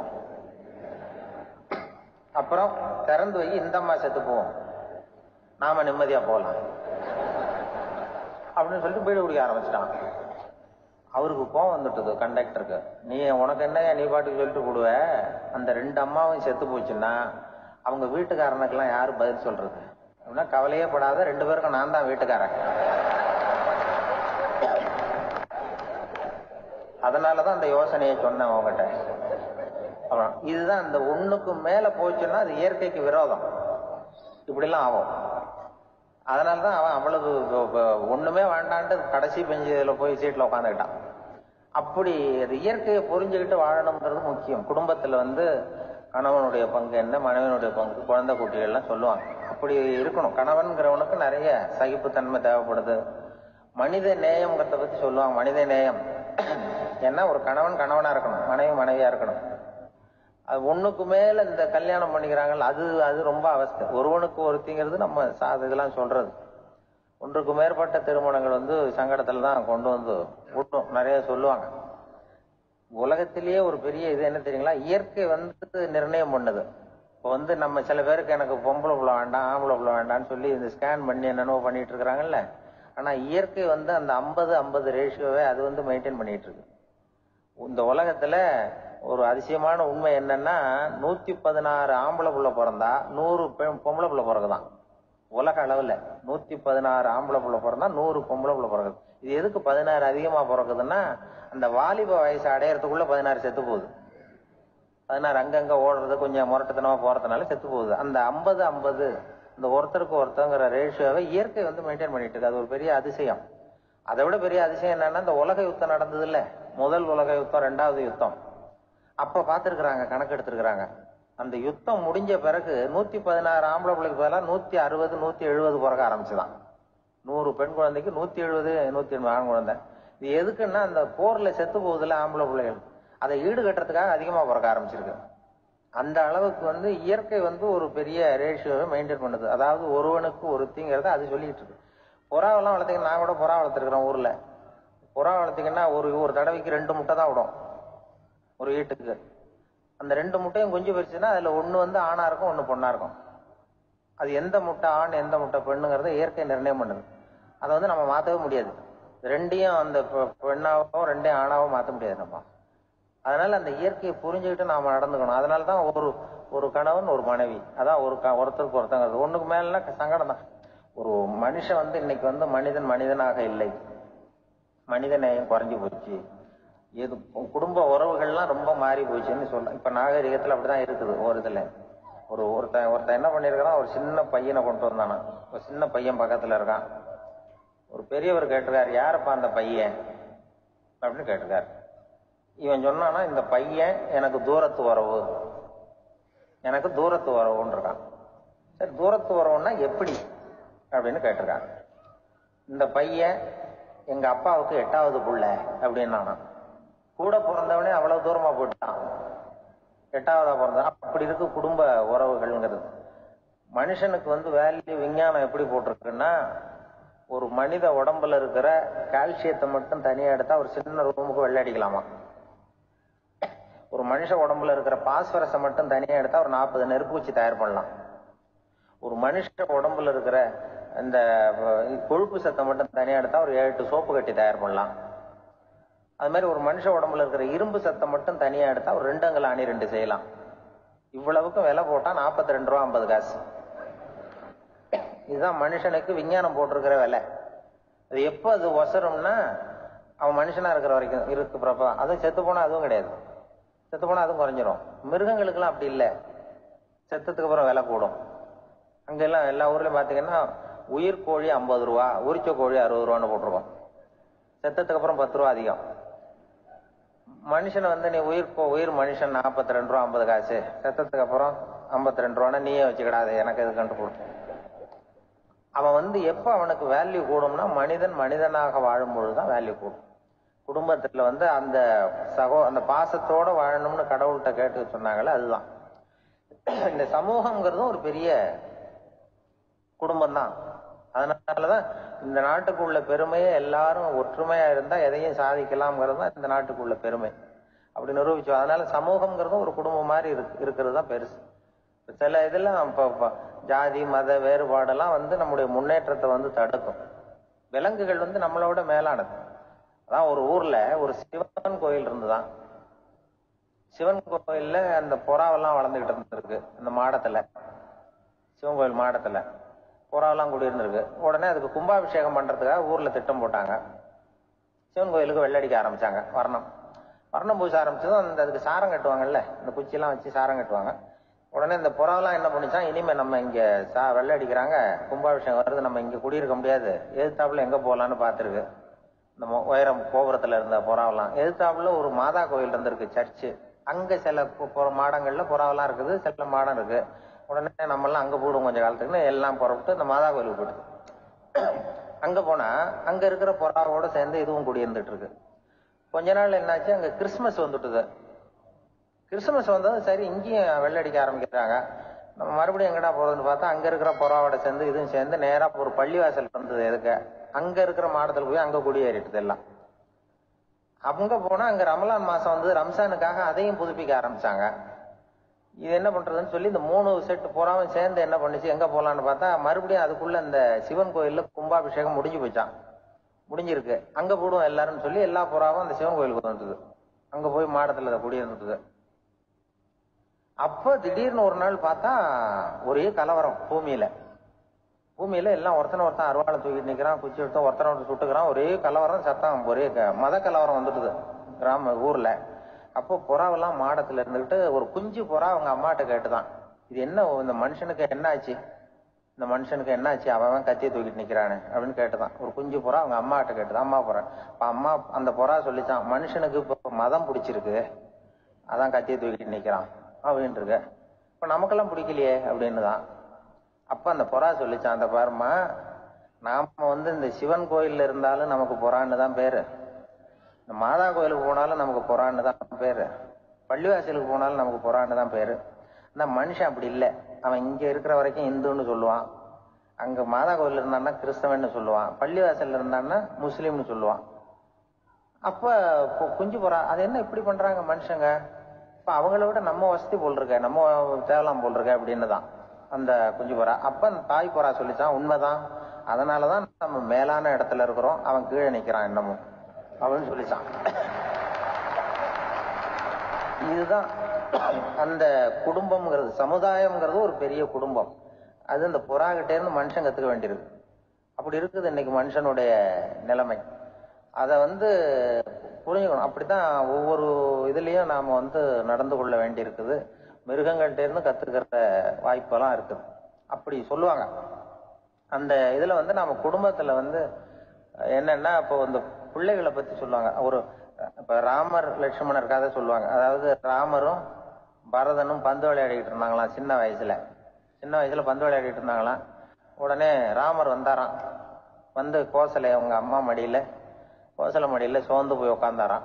அப்புறம் திறந்து வை இந்த அம்மா செத்து போவோம் நாம நிம்மதியா போகலாம் அப்படின்னு சொல்லிட்டு பீடி குடிக்க ஆரம்பிச்சிட்டான் அவருக்கு கோவம் வந்துட்டது கண்டக்டருக்கு நீ உனக்கு என்ன நீ பாட்டுக்கு சொல்லிட்டு போடுவ அந்த ரெண்டு அம்மாவும் செத்து போச்சுன்னா அவங்க வீட்டுக்காரனுக்கெல்லாம் யாரு பதில் சொல்றது அப்படின்னா கவலையே படாத ரெண்டு பேருக்கும் நான் தான் வீட்டுக்காரன் அதனாலதான் அந்த யோசனையை சொன்னேன் உங்ககிட்ட அப்புறம் இதுதான் இந்த ஒண்ணுக்கு மேல போச்சுன்னா அது இயற்கைக்கு விரோதம் இப்படிலாம் ஆகும் அதனாலதான் அவன் அவ்வளவு வ- வ- ஒண்ணுமே வேண்டான்ட்டு கடைசி பெஞ்சில போய் சீட்ல உட்காந்துக்கிட்டான் அப்படி அது இயற்கையை புரிஞ்சுக்கிட்டு வாழணுங்கிறது முக்கியம் குடும்பத்துல வந்து கணவனுடைய பங்கு என்ன மனைவனுடைய பங்கு குழந்தை குட்டிகள்லாம் சொல்லுவாங்க அப்படி இருக்கணும் கணவன்கிறவனுக்கு நிறைய சகிப்புத்தன்மை தேவைப்படுது மனித நேயம்ங்கிறத பத்தி சொல்லுவாங்க மனித நேயம் ஏன்னா ஒரு கணவன் கணவனா இருக்கணும் மனைவி மனைவியா இருக்கணும் அது ஒண்ணுக்கு மேல இந்த கல்யாணம் பண்ணிக்கிறாங்கல்ல அது அது ரொம்ப அவஸ்தை ஒருவனுக்கு ஒருத்திங்கிறது நம்ம சா இதெல்லாம் சொல்றது ஒன்றுக்கு மேற்பட்ட திருமணங்கள் வந்து சங்கடத்துல தான் கொண்டு வந்து விட்டும் நிறைய சொல்லுவாங்க உலகத்திலேயே ஒரு பெரிய இது என்ன தெரியுங்களா இயற்கை வந்து நிர்ணயம் பண்ணுது இப்போ வந்து நம்ம சில பேருக்கு எனக்கு பொம்பளை புள்ள வேண்டாம் ஆம்பளை புள்ள வேண்டாம்னு சொல்லி இந்த ஸ்கேன் பண்ணி என்னென்னவோ பண்ணிட்டு இருக்கிறாங்கல்ல ஆனா இயற்கை வந்து அந்த ஐம்பது ஐம்பது ரேஷியோவை அது வந்து மெயின்டைன் பண்ணிட்டு இருக்கு இந்த உலகத்துல ஒரு அதிசயமான உண்மை என்னன்னா நூத்தி பதினாறு ஆம்பளை புள்ள பிறந்தா நூறு பெண் பொம்பளை புள்ள பிறகுதான் உலக அளவுல நூத்தி பதினாறு ஆம்பளை புள்ள பிறந்தா நூறு பொம்பளை புள்ள பிறகுது இது எதுக்கு பதினாறு அதிகமா பிறக்குதுன்னா அந்த வாலிப வயசு அடையறதுக்குள்ள பதினாறு செத்து போகுது பதினாறு அங்கங்க ஓடுறது கொஞ்சம் முரட்டுத்தனமா போறதுனால செத்து போகுது அந்த ஐம்பது ஐம்பது இந்த ஒருத்தருக்கு ஒருத்தங்கிற ரேஷியோவை இயற்கை வந்து மெயின்டைன் பண்ணிட்டு இருக்கு அது ஒரு பெரிய அதிசயம் அதை விட பெரிய அதிசயம் என்னன்னா இந்த உலக யுத்தம் நடந்தது இல்ல முதல் உலக யுத்தம் ரெண்டாவது யுத்தம் அப்ப பாத்துருக்காங்க கணக்கு எடுத்திருக்கிறாங்க அந்த யுத்தம் முடிஞ்ச பிறகு நூத்தி பதினாறு ஆம்பளை பிள்ளைக்கு பதிலாக நூத்தி அறுபது நூத்தி எழுபது பிறக்க ஆரம்பிச்சுதான் நூறு பெண் குழந்தைக்கு நூத்தி எழுபது நூத்தி எண்பது ஆண் குழந்தை இது எதுக்குன்னா அந்த போர்ல செத்து போகுதுல ஆம்பளை பிள்ளைகள் அதை ஈடு கட்டுறதுக்காக அதிகமா பிறக்க ஆரம்பிச்சிருக்கு அந்த அளவுக்கு வந்து இயற்கை வந்து ஒரு பெரிய ரேஷியோவை மெயின்டைன் பண்ணுது அதாவது ஒருவனுக்கு ஒருத்திங்கிறத அது சொல்லிட்டு இருக்கு புறாவெல்லாம் வளர்த்தீங்க நான் கூட புறா வளர்த்துருக்கிறேன் ஊர்ல புறா வளர்த்தீங்கன்னா ஒரு ஒரு தடவைக்கு ரெண்டு முட்டை தான் விடும் ஒரு வீட்டுக்கு அந்த ரெண்டு முட்டையும் குஞ்சு பறிச்சுன்னா அதுல ஒண்ணு வந்து ஆணா இருக்கும் ஒண்ணு பொண்ணா இருக்கும் அது எந்த முட்டை ஆண் எந்த முட்டை பெண்ணுங்கிறத இயற்கை நிர்ணயம் பண்ணுது அதை வந்து நம்ம மாத்தவே முடியாது ரெண்டையும் அந்த பெ- பெண்ணாவும் ரெண்டையும் ஆணாவும் மாத்த முடியாது நம்ம அதனால அந்த இயற்கையை புரிஞ்சுக்கிட்டு நாம நடந்துக்கணும் அதனால தான் ஒரு ஒரு கணவன் ஒரு மனைவி அதான் ஒரு க- ஒருத்தருக்கு ஒருத்தங்கிறது ஒண்ணுக்கு மேலனா சங்கடம் தான் ஒரு மனுஷன் வந்து இன்னைக்கு வந்து மனிதன் மனிதனாக இல்லை மனித நேயம் குறைஞ்சு போச்சு இது குடும்ப உறவுகள்லாம் ரொம்ப மாறி போச்சுன்னு சொல்ல இப்ப நாகரிகத்துல அப்படிதான் இருக்குது ஒரு இதுல ஒரு ஒருத்தன் ஒருத்தன் என்ன பண்ணிருக்கான் ஒரு சின்ன பையனை கொண்டு வந்தானா ஒரு சின்ன பையன் பக்கத்துல இருக்கான் ஒரு பெரியவர் கேட்டிருக்காரு யாருப்பா அந்த பையன் அப்படின்னு கேட்டிருக்காரு இவன் சொன்னானா இந்த பையன் எனக்கு தூரத்து உறவு எனக்கு தூரத்து உறவுன்னு இருக்கான் சரி தூரத்து உறவுன்னா எப்படி அப்படின்னு கேட்டிருக்கான் இந்த பையன் எங்க அப்பாவுக்கு எட்டாவது புள்ள அப்படின்னு கூட பிறந்தவனே அவ்வளவு தூரமா போயிட்டான் எட்டாவதா பிறந்தான் அப்படி இருக்கு குடும்ப உறவுகள்ங்கிறது மனுஷனுக்கு வந்து வேல்யூ விஞ்ஞானம் எப்படி போட்டிருக்குன்னா ஒரு மனித உடம்புல இருக்கிற கால்சியத்தை மட்டும் தனியா எடுத்தா ஒரு சின்ன ரூமுக்கு வெள்ளாடிக்கலாமா ஒரு மனுஷ உடம்புல இருக்கிற பாஸ்பரஸை மட்டும் தனியா எடுத்தா ஒரு நாற்பது நெருப்பூச்சி தயார் பண்ணலாம் ஒரு மனுஷ உடம்புல இருக்கிற இந்த அஹ், கொழுப்பு சத்தை மட்டும் தனியா எடுத்தா ஒரு ஏழு எட்டு சோப்பு கட்டி தயார் பண்ணலாம் அது மாதிரி ஒரு மனுஷ உடம்புல இருக்கிற இரும்பு சத்தை மட்டும் தனியா எடுத்தா ஒரு ரெண்டு அங்கல் அணி ரெண்டு செய்யலாம் இவ்வளவுக்கும் விலை போட்டா நாற்பத்தி ரெண்டு ரூபா ஐம்பது காசு இதுதான் மனுஷனுக்கு விஞ்ஞானம் போட்டிருக்கிற விலை அது எப்போ அது ஒசரும்னா அவன் மனுஷனா இருக்கிற வரைக்கும் இருக்கு பிரபா அதுவும் செத்து போனா அதுவும் கிடையாது செத்து போனா அதுவும் குறைஞ்சிரும் மிருகங்களுக்கெல்லாம் அப்படி இல்லை செத்ததுக்கு அப்புறம் விலை கூடும் அங்கெல்லாம் எல்லா ஊர்லயும் பாத்தீங்கன்னா உயிர் கோழி ஐம்பது ரூபா உரிச்ச கோழி அறுபது ரூபான்னு போட்டிருக்கோம் செத்ததுக்கு அப்புறம் பத்து ரூபா அதிகம் மனுஷனை வந்து நீ உயிர் கோ- உயிர் மனுஷன் நாற்பத்தி ரெண்டு ரூபா ஐம்பது காசு செத்ததுக்கு அப்புறம் ஐம்பத்தி ரெண்டு ரூபான்னா நீயே வச்சுக்கிடாது எனக்கு இது கண்டு கொடு அவன் வந்து எப்ப அவனுக்கு வேல்யூ கூடும்னா மனிதன் மனிதனாக வாழும் பொழுதுதான் வேல்யூ கூடும் குடும்பத்துல வந்து அந்த சகோ அந்த பாசத்தோட வாழணும்னு கடவுள்கிட்ட கேட்டு சொன்னாங்கல்ல அதுதான் இந்த சமூகம்ங்கிறதும் ஒரு பெரிய குடும்பம் தான் அதனாலதான் இந்த நாட்டுக்குள்ள பெருமையே எல்லாரும் ஒற்றுமையா இருந்தா எதையும் சாதிக்கலாம்ங்கிறது தான் இந்த நாட்டுக்குள்ள பெருமை அப்படி நிரூபிச்சோம் அதனால சமூகம்ங்கிறதும் ஒரு குடும்பம் மாதிரி இருக்கு இருக்கிறது தான் பெருசு இப்ப சில இதெல்லாம் இப்ப இப்ப ஜாதி மத வேறுபாடெல்லாம் வந்து நம்முடைய முன்னேற்றத்தை வந்து தடுக்கும் விலங்குகள் வந்து நம்மளோட மேலானது அதான் ஒரு ஊர்ல ஒரு சிவன் கோயில் இருந்துதான் சிவன் கோயில்ல அந்த புறாவெல்லாம் வளர்ந்துகிட்டு இருந்திருக்கு அந்த மாடத்துல சிவன் கோயில் மாடத்துல புறாவெல்லாம் குடியிருந்திருக்கு உடனே அதுக்கு கும்பாபிஷேகம் பண்றதுக்காக ஊர்ல திட்டம் போட்டாங்க சிவன் கோயிலுக்கு வெள்ளடிக்க ஆரம்பிச்சாங்க வர்ணம் வர்ணம் பூச ஆரம்பிச்சதும் அந்த அதுக்கு சாரம் கட்டுவாங்கல்ல இந்த குச்சியெல்லாம் வச்சு சாரம் கட்டுவாங்க உடனே இந்த புறாவெல்லாம் என்ன பண்ணிச்சான் இனிமே நம்ம இங்க சா வெள்ளை அடிக்கிறாங்க கும்பாபிஷேகம் வருது நம்ம இங்க குடியிருக்க முடியாது எதிர்த்தாப்புல எங்க போகலான்னு பார்த்திருக்கு இந்த மொ- உயரம் கோபுரத்துல இருந்த புறாவெல்லாம் எதிர்த்தாப்புல ஒரு மாதா கோயில் இருந்திருக்கு சர்ச்சு அங்க சில பு- புற மாடங்கள்ல புறாவெல்லாம் இருக்குது சில மாடம் இருக்கு உடனே நம்ம எல்லாம் அங்க போடுவோம் கொஞ்ச காலத்துக்குன்னு எல்லாம் புறப்பட்டு இந்த மாதா கோயிலுக்கு போயிடுது அங்க போனா அங்க இருக்கிற புறாவோட சேர்ந்து இதுவும் குடியிருந்துட்டு இருக்கு கொஞ்ச நாள் என்னாச்சு அங்க கிறிஸ்மஸ் வந்துட்டுது கிறிஸ்துமஸ் வந்ததும் சரி இங்கேயும் வெள்ளடிக்க ஆரம்பிக்கிறாங்க நம்ம மறுபடியும் எங்கடா போறதுன்னு பார்த்தா அங்க இருக்கிற புறாவோட சேர்ந்து இதுவும் சேர்ந்து நேரா ஒரு பள்ளிவாசல் வந்தது எதுக்கு அங்க இருக்கிற மாடத்துல போய் அங்க குடியேறிட்டுது எல்லாம் அங்க போனா அங்க ரமலான் மாசம் வந்து ரம்ஜானுக்காக அதையும் புதுப்பிக்க ஆரம்பிச்சாங்க இது என்ன பண்றதுன்னு சொல்லி இந்த மூணு செட்டு புறாவும் சேர்ந்து என்ன பண்ணுச்சு எங்க போலான்னு பார்த்தா மறுபடியும் அதுக்குள்ள இந்த சிவன் கோயில்ல கும்பாபிஷேகம் முடிஞ்சு போச்சான் முடிஞ்சிருக்கு அங்க போடுவோம் எல்லாரும் சொல்லி எல்லா புறாவும் அந்த சிவன் கோயிலுக்கு வந்தது அங்க போய் மாடத்துல அதை குடியிருந்தது அப்ப திடீர்னு ஒரு நாள் பார்த்தா ஒரே கலவரம் பூமியில பூமியில எல்லாம் ஒருத்தனை ஒருத்தன் அருவாளை தூக்கிட்டு நிக்கிறான் குச்சி எடுத்து ஒருத்தனை ஒருத்தன் சுட்டுக்கிறான் ஒரே கலவரம் சத்தம் ஒரே க- மத கலவரம் வந்துட்டுது கிராம ஊர்ல அப்போ புறாவெல்லாம் மாடத்துல இருந்துகிட்டு ஒரு குஞ்சு புறா அவங்க அம்மாட்ட கேட்டுதான் இது என்ன இந்த மனுஷனுக்கு என்ன ஆச்சு இந்த மனுஷனுக்கு என்ன ஆச்சு அவன் அவன் கத்தியை தூக்கிட்டு நிக்கிறானே அப்படின்னு கேட்டுதான் ஒரு குஞ்சு புறா அவங்க அம்மாட்ட கேட்டுதான் அம்மா புறா அப்ப அம்மா அந்த புறா சொல்லிச்சான் மனுஷனுக்கு இப்போ மதம் பிடிச்சிருக்கு அதான் கத்தியை தூக்கிட்டு நிக்கிறான் அப்படின்னு இருக்கு இப்ப நமக்கெல்லாம் பிடிக்கலையே அப்படின்னு தான் அப்ப அந்த புறா சொல்லிச்சான் அந்த பாருமா நாம வந்து இந்த சிவன் கோயில்ல இருந்தாலும் நமக்கு புறான்னு தான் பேரு இந்த மாதா கோயிலுக்கு போனாலும் நமக்கு புறான்னு தான் பேரு பள்ளிவாசலுக்கு போனாலும் நமக்கு புறான்னு தான் பேரு இந்த மனுஷன் அப்படி இல்லை அவன் இங்க இருக்கிற வரைக்கும் இந்துன்னு சொல்லுவான் அங்க மாதா கோயில் இருந்தான்னா கிறிஸ்தவன்னு சொல்லுவான் பள்ளிவாசல்ல இருந்தான்னா முஸ்லீம்னு சொல்லுவான் அப்ப கு- குஞ்சு புறா அது என்ன இப்படி பண்றாங்க மனுஷங்க இப்ப அவங்கள விட நம்ம வசதி போல் இருக்க நம்ம தேவலாம் போல் இருக்க அப்படின்னு தான் அந்த குஞ்சு புறா அப்ப அந்த தாய் புறா சொல்லிச்சான் உண்மைதான் அதனாலதான் நம்ம மேலான இடத்துல இருக்கிறோம் அவன் கீழே நிக்கிறான் இன்னமும் அப்படின்னு சொல்லிச்சான் இதுதான் அந்த குடும்பம்ங்கிறது சமுதாயம்ங்கிறது ஒரு பெரிய குடும்பம் அது இந்த புறாகிட்டே இருந்து மனுஷன் கத்துக்க வேண்டியிருக்கு அப்படி இருக்குது இன்னைக்கு மனுஷனுடைய நிலைமை அதை வந்து புரிஞ்சுக்கணும் அப்படித்தான் ஒவ்வொரு இதுலயும் நாம வந்து நடந்து கொள்ள வேண்டியிருக்குது மிருகங்கள்ட்ட இருந்து கத்துக்கிற வாய்ப்பெல்லாம் இருக்குது அப்படி சொல்லுவாங்க அந்த இதுல வந்து நம்ம குடும்பத்துல வந்து என்னன்னா இப்போ இந்த பிள்ளைகளை பத்தி சொல்லுவாங்க ஒரு இப்ப ராமர் லட்சுமணர் கதை சொல்லுவாங்க அதாவது ராமரும் பரதனும் பந்து விளையாடிட்டு இருந்தாங்களாம் சின்ன வயசுல சின்ன வயசுல பந்து விளையாடிட்டு இருந்தாங்களாம் உடனே ராமர் வந்தாராம் வந்து கோசலை அவங்க அம்மா மடியில கோசலை மடியில சோர்ந்து போய் உட்காந்தாராம்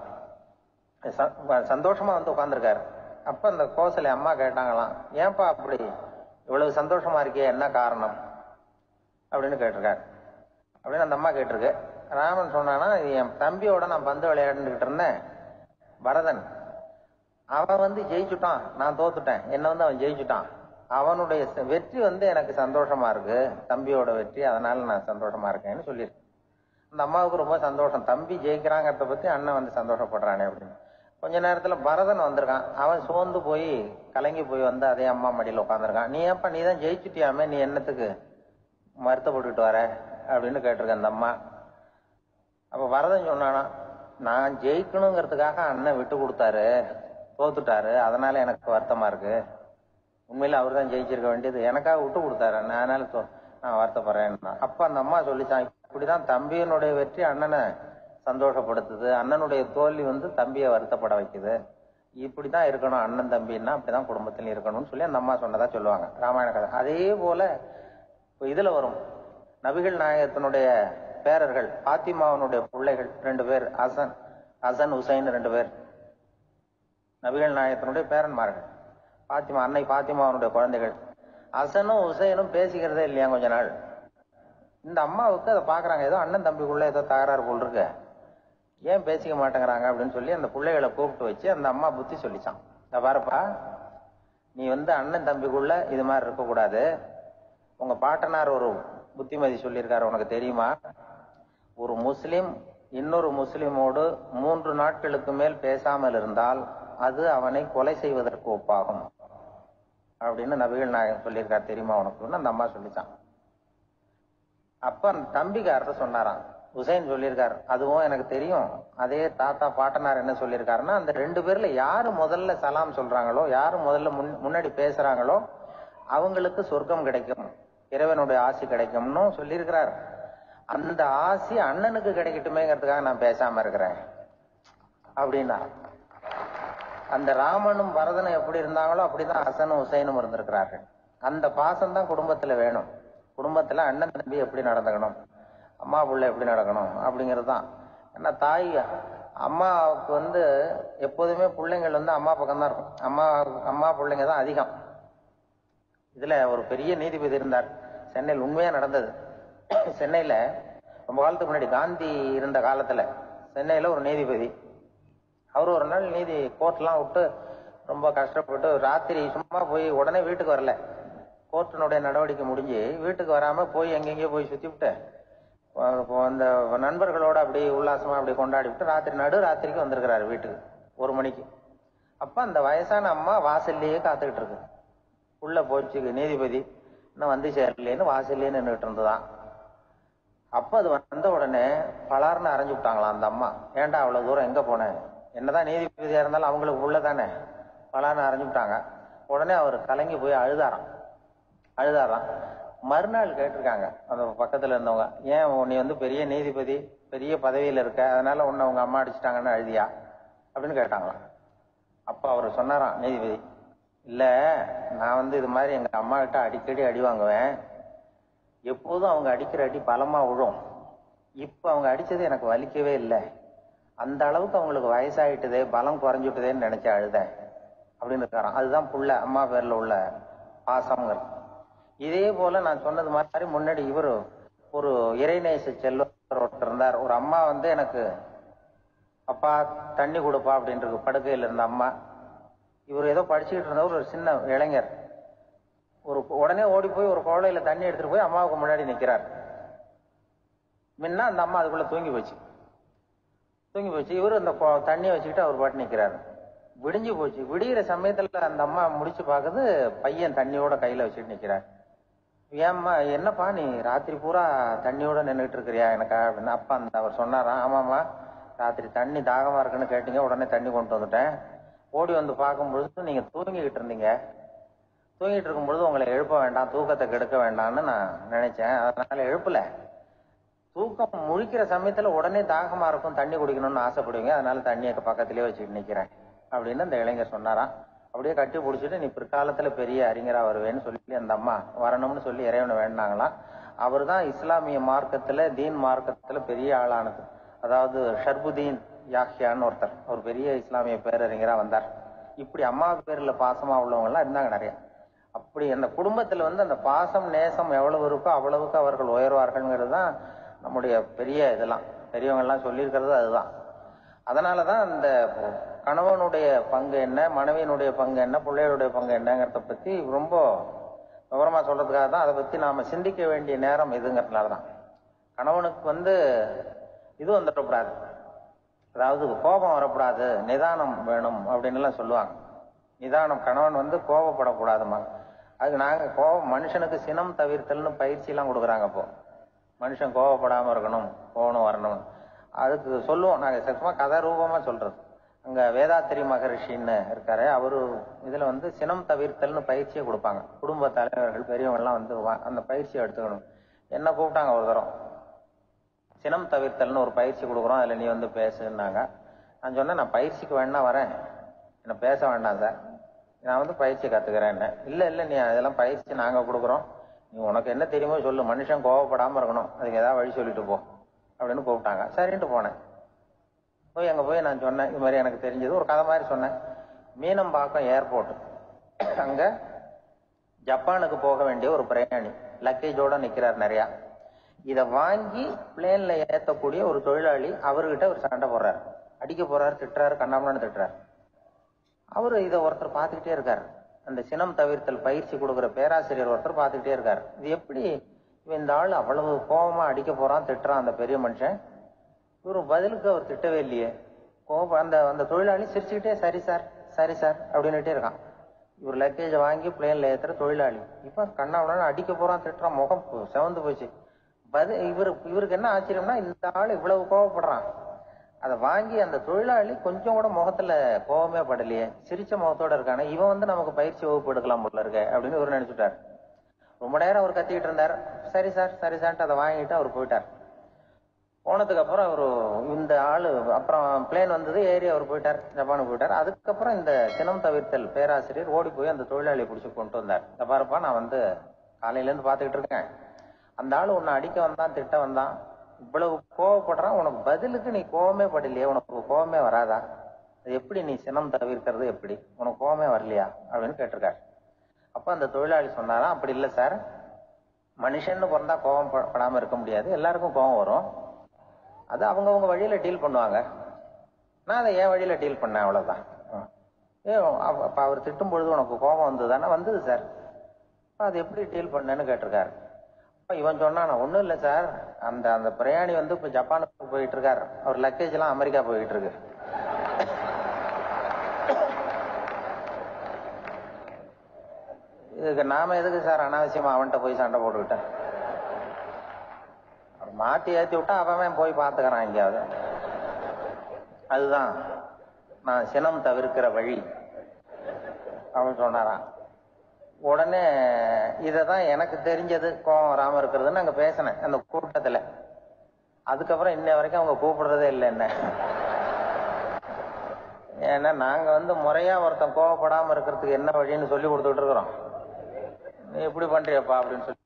ச- சந்தோஷமா வந்து உட்காந்துருக்காரு அப்ப அந்த கோசலை அம்மா கேட்டாங்களாம் ஏன்பா அப்படி இவ்வளவு சந்தோஷமா இருக்கே என்ன காரணம் அப்படின்னு கேட்டிருக்காரு அப்படின்னு அந்த அம்மா கேட்டிருக்கு ராமன் சொன்னானா "இது என் தம்பியோட நான் பந்து விளையாண்டுகிட்டு இருந்தேன் பரதன் அவன் வந்து ஜெயிச்சுட்டான் நான் தோத்துட்டேன் என்ன வந்து அவன் ஜெயிச்சுட்டான் அவனுடைய ச- வெற்றி வந்து எனக்கு சந்தோஷமா இருக்கு தம்பியோட வெற்றி அதனால நான் சந்தோஷமா இருக்கேன்னு சொல்லியிருக்கு அந்த அம்மாவுக்கு ரொம்ப சந்தோஷம் தம்பி ஜெயிக்கிறாங்கிறத பத்தி அண்ணன் வந்து சந்தோஷப்படுறானே அப்படின்னு கொஞ்ச நேரத்துல பரதன் வந்திருக்கான் அவன் சோர்ந்து போய் கலங்கி போய் வந்து அதே அம்மா மடியில உட்காந்துருக்கான் நீ ஏப்பா நீ தான் ஜெயிச்சுட்டியாமே நீ என்னத்துக்கு வருத்தப்பட்டுட்டு வர அப்படின்னு கேட்டிருக்க அந்த அம்மா அப்ப வரதன் சொன்னானா நான் ஜெயிக்கணுங்கிறதுக்காக அண்ணன் விட்டு கொடுத்தாரு தோத்துட்டாரு அதனால எனக்கு வருத்தமா இருக்கு உண்மையில அவர் தான் ஜெயிச்சிருக்க வேண்டியது எனக்காக விட்டு கொடுத்தாரு அண்ணன் அதனால தோ- நான் வருத்தப்படுறேன் அப்ப அந்த அம்மா சொல்லிச்சான் இப்படிதான் தம்பியினுடைய வெற்றி அண்ணனை சந்தோஷப்படுத்துது அண்ணனுடைய தோல்வி வந்து தம்பியை வருத்தப்பட வைக்குது இப்படிதான் இருக்கணும் அண்ணன் தம்பின்னா அப்படிதான் குடும்பத்தில் இருக்கணும்னு சொல்லி அந்த அம்மா சொன்னதா சொல்லுவாங்க ராமாயண கதை அதே போல இப்ப இதுல வரும் நபிகள் நாயகத்தினுடைய பேரர்கள் பாத்திமாவனுடைய பிள்ளைகள் ரெண்டு பேர் ஹசன் ஹசன் ஹுசைன் ரெண்டு பேர் நபிகள் நாயகத்தினுடைய பேரன்மார்கள் பாத்திமா அன்னை பாத்திமாவனுடைய குழந்தைகள் ஹசனும் ஹுசைனும் பேசிக்கிறதே இல்லையா கொஞ்ச நாள் இந்த அம்மாவுக்கு அதை பாக்குறாங்க ஏதோ அண்ணன் தம்பிக்குள்ள ஏதோ தகராறு போல் இருக்கு ஏன் பேசிக்க மாட்டேங்கிறாங்க அப்படின்னு சொல்லி அந்த பிள்ளைகளை கூப்பிட்டு வச்சு அந்த அம்மா புத்தி சொல்லிச்சான் "இத பாருப்பா நீ வந்து அண்ணன் தம்பிக்குள்ள இது மாதிரி இருக்கக்கூடாது உங்க பாட்டனார் ஒரு புத்திமதி சொல்லியிருக்காரு உனக்கு தெரியுமா ஒரு முஸ்லிம் இன்னொரு முஸ்லிமோடு மூன்று நாட்களுக்கு மேல் பேசாமல் இருந்தால் அது அவனை கொலை செய்வதற்கு ஒப்பாகும் அப்படின்னு நபிகள் நாயகம் சொல்லியிருக்காரு தெரியுமா உனக்குன்னு அந்த அம்மா சொல்லிச்சான் அப்ப அந்த தம்பிக்காரர் சொன்னாராம் ஹுசைன் சொல்லியிருக்காரு அதுவும் எனக்கு தெரியும் அதே தாத்தா பாட்டனார் என்ன சொல்லியிருக்காருன்னா அந்த ரெண்டு பேர்ல யாரு முதல்ல சலாம் சொல்றாங்களோ யாரு முதல்ல முன்- முன்னாடி பேசுறாங்களோ அவங்களுக்கு சொர்க்கம் கிடைக்கும் இறைவனுடைய ஆசி கிடைக்கும்னு சொல்லியிருக்கிறார் அந்த ஆசி அண்ணனுக்கு கிடைக்கட்டுமேங்கிறதுக்காக நான் பேசாம இருக்கிறேன் அப்படின்னா அந்த ராமனும் பரதனும் எப்படி இருந்தாங்களோ அப்படிதான் ஹசனும் ஹுசைனும் இருந்திருக்கிறார்கள் அந்த பாசம் தான் குடும்பத்துல வேணும் குடும்பத்துல அண்ணன் தம்பி எப்படி நடந்துக்கணும் அம்மா புள்ள எப்படி நடக்கணும் அப்படிங்கிறது தான் ஏன்னா தாய் அம்மாவுக்கு வந்து எப்போதுமே பிள்ளைங்கள் வந்து அம்மா பக்கம் தான் இருக்கும் அம்மா அம்மா பிள்ளைங்க தான் அதிகம் இதுல ஒரு பெரிய நீதிபதி இருந்தார் சென்னையில் உண்மையா நடந்தது சென்னையில ரொம்ப காலத்துக்கு முன்னாடி காந்தி இருந்த காலத்துல சென்னையில ஒரு நீதிபதி அவர் ஒரு நாள் நீதி கோர்ட்லாம் விட்டு ரொம்ப கஷ்டப்பட்டு ராத்திரி சும்மா போய் உடனே வீட்டுக்கு வரல கோர்ட்டினுடைய நடவடிக்கை முடிஞ்சு வீட்டுக்கு வராம போய் எங்கெங்கேயோ போய் சுத்தி விட்டு அஹ் இப்போ அந்த நண்பர்களோட அப்படி உல்லாசமா அப்படி கொண்டாடி விட்டு ராத்திரி நடு ராத்திரிக்கு வந்திருக்கிறாரு வீட்டுக்கு ஒரு மணிக்கு அப்ப அந்த வயசான அம்மா வாசல்லையே காத்துக்கிட்டு இருக்கு உள்ள போச்சு நீதிபதி இன்னும் வந்து சேரலேன்னு வாசல்லே நின்றுட்டு இருந்ததாம் அப்ப அது வந்த உடனே பலார்னு அரைஞ்சு விட்டாங்களாம் அந்த அம்மா ஏன்டா அவ்வளவு தூரம் எங்க போனேன் என்னதான் நீதிபதியா இருந்தாலும் அவங்களுக்கு உள்ளதானே பலார்னு அரைஞ்சு விட்டாங்க உடனே அவர் கலங்கி போய் அழுதாராம் அழுதாராம் மறுநாள் கேட்டிருக்காங்க அந்த பக்கத்துல இருந்தவங்க ஏன் உன் நீ வந்து பெரிய நீதிபதி பெரிய பதவியில இருக்க அதனால உன்னை உங்க அம்மா அடிச்சிட்டாங்கன்னு அழுதியா அப்படின்னு கேட்டாங்களாம் அப்ப அவர் சொன்னாராம் நீதிபதி இல்ல நான் வந்து இது மாதிரி எங்க அம்மா கிட்ட அடிக்கடி அடி வாங்குவேன் எப்போதும் அவங்க அடிக்கிற அடி பலமா விழும் இப்ப அவங்க அடிச்சது எனக்கு வலிக்கவே இல்லை அந்த அளவுக்கு அவங்களுக்கு வயசாயிட்டுதே பலம் குறைஞ்சுட்டுதேன்னு நினைச்சு அழுதேன் அப்படின்னு இருக்காராம் அதுதான் புள்ள அம்மா பேர்ல உள்ள பாசம்ங்கிறது இதே போல நான் சொன்னது மாதிரி முன்னாடி இவரு ஒரு இறைநேச செல்வர் ஒருத்தர் இருந்தார் ஒரு அம்மா வந்து எனக்கு அப்பா தண்ணி கொடுப்பா அப்படின்றது படுக்கையில் இருந்த அம்மா இவர் ஏதோ படிச்சுக்கிட்டு இருந்தவர் ஒரு சின்ன இளைஞர் ஒரு உடனே ஓடி போய் ஒரு குழந்தையில தண்ணி எடுத்துட்டு போய் அம்மாவுக்கு முன்னாடி நிக்கிறார் முன்ன அந்த அம்மா அதுக்குள்ள தூங்கி போச்சு தூங்கி போச்சு இவரு அந்த கொ- தண்ணியை வச்சுக்கிட்டு அவர் பாட்டு நிக்கிறாரு விடிஞ்சு போச்சு விடிகிற சமயத்துல அந்த அம்மா முடிச்சு பார்க்குது பையன் தண்ணியோட கையில வச்சுட்டு நிக்கிறார் ஏம்மா என்னப்பா நீ ராத்திரி பூரா தண்ணியோட நின்றுட்டு இருக்கிறியா எனக்கா அப்படின்னு அப்பா அந்த அவர் சொன்னாராம் ஆமாம்மா ராத்திரி தண்ணி தாகமா இருக்குன்னு கேட்டீங்க உடனே தண்ணி கொண்டு வந்துட்டேன் ஓடி வந்து பார்க்கும்பொழுது நீங்க தூங்கிக்கிட்டு இருந்தீங்க தூங்கிட்டு இருக்கும்பொழுது உங்களை எழுப்ப வேண்டாம் தூக்கத்தை கெடுக்க வேண்டாம்னு நான் நினைச்சேன் அதனால எழுப்பல தூக்கம் முழிக்கிற சமயத்துல உடனே தாகமா இருக்கும் தண்ணி குடிக்கணும்னு ஆசைப்படுவீங்க அதனால தண்ணியை பக்கத்திலேயே வச்சுட்டு நிக்கிறேன் அப்படின்னு அந்த இளைஞர் சொன்னாராம் அப்படியே கட்டி பிடிச்சிட்டு நீ பிற்காலத்துல பெரிய அறிஞரா வருவேன்னு சொல்லி அந்த அம்மா வரணும்னு சொல்லி இறைவனை வேண்டாங்களாம் அவர் தான் இஸ்லாமிய மார்க்கத்துல தீன் மார்க்கத்துல பெரிய ஆளானது அதாவது ஷர்புதீன் யாஹ்யான்னு ஒருத்தர் ஒரு பெரிய இஸ்லாமிய பேரறிஞரா வந்தார் இப்படி அம்மா பேர்ல பாசமா உள்ளவங்க எல்லாம் இருந்தாங்க நிறைய அப்படி அந்த குடும்பத்துல வந்து அந்த பாசம் நேசம் எவ்வளவு இருக்கோ அவ்வளவுக்கு அவர்கள் உயர்வார்கள்ங்கிறது தான் நம்முடைய பெரிய இதெல்லாம் பெரியவங்க எல்லாம் சொல்லியிருக்கிறது அதுதான் அதனாலதான் அந்த கணவனுடைய பங்கு என்ன மனைவியினுடைய பங்கு என்ன பிள்ளைகளுடைய பங்கு என்னங்கிறத பத்தி ரொம்ப விவரமா சொல்றதுக்காக தான் அதை பத்தி நாம சிந்திக்க வேண்டிய நேரம் இதுங்கிறதுனால தான் கணவனுக்கு வந்து இது வந்துடக்கூடாது அதாவது கோபம் வரக்கூடாது நிதானம் வேணும் அப்படின்னு எல்லாம் சொல்லுவாங்க நிதானம் கணவன் வந்து கோபப்படக்கூடாதுமா அதுக்கு நாங்க கோபம் மனுஷனுக்கு சினம் தவிர்த்தல்னு பயிற்சி எல்லாம் கொடுக்குறாங்க இப்போ மனுஷன் கோவப்படாம இருக்கணும் போகணும் வரணும் அதுக்கு சொல்லுவோம் நாங்க சும்மா கதை ரூபமா சொல்றது அங்க வேதாத்திரி மகரிஷின்னு இருக்காரு அவரு இதுல வந்து சினம் தவிர்த்தல்னு பயிற்சியை கொடுப்பாங்க குடும்ப தலைவர்கள் பெரியவங்க எல்லாம் வந்து வா- அந்த பயிற்சியை எடுத்துக்கணும் என்ன கூப்பிட்டாங்க ஒரு தரம் சினம் தவிர்த்தல்னு ஒரு பயிற்சி கொடுக்குறோம் அதுல நீ வந்து பேசுன்னாங்க நான் சொன்னேன் நான் பயிற்சிக்கு வேணா வரேன் என்ன பேச வேண்டாம் சார் நான் வந்து பயிற்சி கத்துக்கிறேன் இல்ல இல்ல நீ அதெல்லாம் பயிற்சி நாங்க கொடுக்குறோம் நீ உனக்கு என்ன தெரியுமோ சொல்லு மனுஷன் கோவப்படாம இருக்கணும் அதுக்கு ஏதாவது வழி சொல்லிட்டு போ அப்படின்னு கூப்பிட்டாங்க சரின்ட்டு போனேன் போய் அங்க போய் நான் சொன்னேன் இது மாதிரி எனக்கு தெரிஞ்சது ஒரு கதை மாதிரி சொன்னேன் மீனம்பாக்கம் ஏர்போர்ட் அங்க ஜப்பானுக்கு போக வேண்டிய ஒரு பிரயாணி லக்கேஜோட நிக்கிறார் நிறைய இத வாங்கி பிளேன்ல ஏத்தக்கூடிய ஒரு தொழிலாளி அவர்கிட்ட ஒரு சண்டை போடுறாரு அடிக்க போறாரு திட்டுறாரு கண்ணாமண்ணு திட்டுறாரு அவரு இத ஒருத்தர் பார்த்துக்கிட்டே இருக்காரு அந்த சினம் தவிர்த்தல் பயிற்சி கொடுக்குற பேராசிரியர் ஒருத்தர் பார்த்துக்கிட்டே இருக்காரு இது எப்படி இவன் இந்த ஆள் அவ்வளவு கோபமா அடிக்க போறான் திட்டுறான் அந்த பெரிய மனுஷன் இவரு பதிலுக்கு அவர் திட்டவே இல்லையே கோபம் அந்த அந்த தொழிலாளி சிரிச்சுக்கிட்டே சரி சார் சரி சார் அப்படின்னுட்டே இருக்கான் இவர் லக்கேஜை வாங்கி பிளேன்ல ஏத்துற தொழிலாளி இப்ப கண்ணாவுடனே அடிக்க போறான் திட்டுறான் முகம் பு- சிவந்து போச்சு பதில் இவரு இவருக்கு என்ன ஆச்சரியம்னா இந்த ஆள் இவ்வளவு கோவப்படுறான் அதை வாங்கி அந்த தொழிலாளி கொஞ்சம் கூட முகத்துல கோவமே படலையே சிரிச்ச முகத்தோட இருக்கானே இவன் வந்து நமக்கு பயிற்சி வகுப்பு எடுக்கலாம் போல இருக்க அப்படின்னு இவர் நினைச்சுட்டார் ரொம்ப நேரம் அவர் கத்திக்கிட்டு இருந்தார் சரி சார் சரி சார்ன்ட்டு அதை வாங்கிட்டு அவர் போயிட்டார் போனதுக்கு அப்புறம் அவரு இந்த ஆளு அப்புறம் பிளேன் வந்தது ஏறி அவர் போயிட்டார் ஜப்பானுக்கு போயிட்டார் அதுக்கப்புறம் இந்த சினம் தவிர்த்தல் பேராசிரியர் ஓடி போய் அந்த தொழிலாளியை பிடிச்சி கொண்டு வந்தார் இந்த பாருப்பா நான் வந்து காலையில இருந்து பாத்துக்கிட்டு இருக்கேன் அந்த ஆளு உன்னை அடிக்க வந்தான் திட்ட வந்தான் இவ்வளவு கோவப்படுறான் உனக்கு பதிலுக்கு நீ கோவமே படலையே உனக்கு கோவமே வராதா அது எப்படி நீ சினம் தவிர்க்கிறது எப்படி உனக்கு கோவமே வரலையா அப்படின்னு கேட்டிருக்காரு அப்ப அந்த தொழிலாளி சொன்னாராம் அப்படி இல்லை சார் மனுஷன்னு பிறந்தா கோவம் ப- படாம இருக்க முடியாது எல்லாருக்கும் கோவம் வரும் அது அவங்கவங்க வழியில டீல் பண்ணுவாங்க நான் அதை என் வழியில டீல் பண்ணேன் அவ்வளவுதான் ம். ஏ அவ- அப்ப அவர் திட்டும் பொழுது உனக்கு கோபம் வந்ததுதானே வந்தது சார் அப்ப அது எப்படி டீல் பண்ணேன்னு கேட்டிருக்காரு அப்ப இவன் சொன்னான் ஒண்ணும் இல்ல சார் அந்த அந்த பிரயாணி வந்து இப்ப ஜப்பானுக்கு போயிட்டு இருக்காரு அவர் லக்கேஜ் எல்லாம் அமெரிக்கா போயிட்டு இருக்கு இதுக்கு நாம எதுக்கு சார் அனாவசியமா அவன்கிட்ட போய் சண்டை போட்டுக்கிட்டேன் அவர் மாத்தி ஏத்தி விட்டா அவன் போய் பாத்துக்கிறான் எங்கேயாவது அதுதான் நான் சினம் தவிர்க்கிற வழி அவன் சொன்னாராம் உடனே இததான் எனக்கு தெரிஞ்சது கோவம் வராம இருக்கிறதுன்னு அங்க பேசினேன் அந்த கூட்டத்துல அதுக்கப்புறம் இன்ன வரைக்கும் அவங்க கூப்பிடுறதே இல்லை என்ன ஏன்னா நாங்க வந்து முறையா ஒருத்தன் கோவப்படாம இருக்கிறதுக்கு என்ன வழின்னு சொல்லி கொடுத்துட்டு இருக்கிறோம் நீ இப்படி பண்றியப்பா அப்படின்னு சொல்லி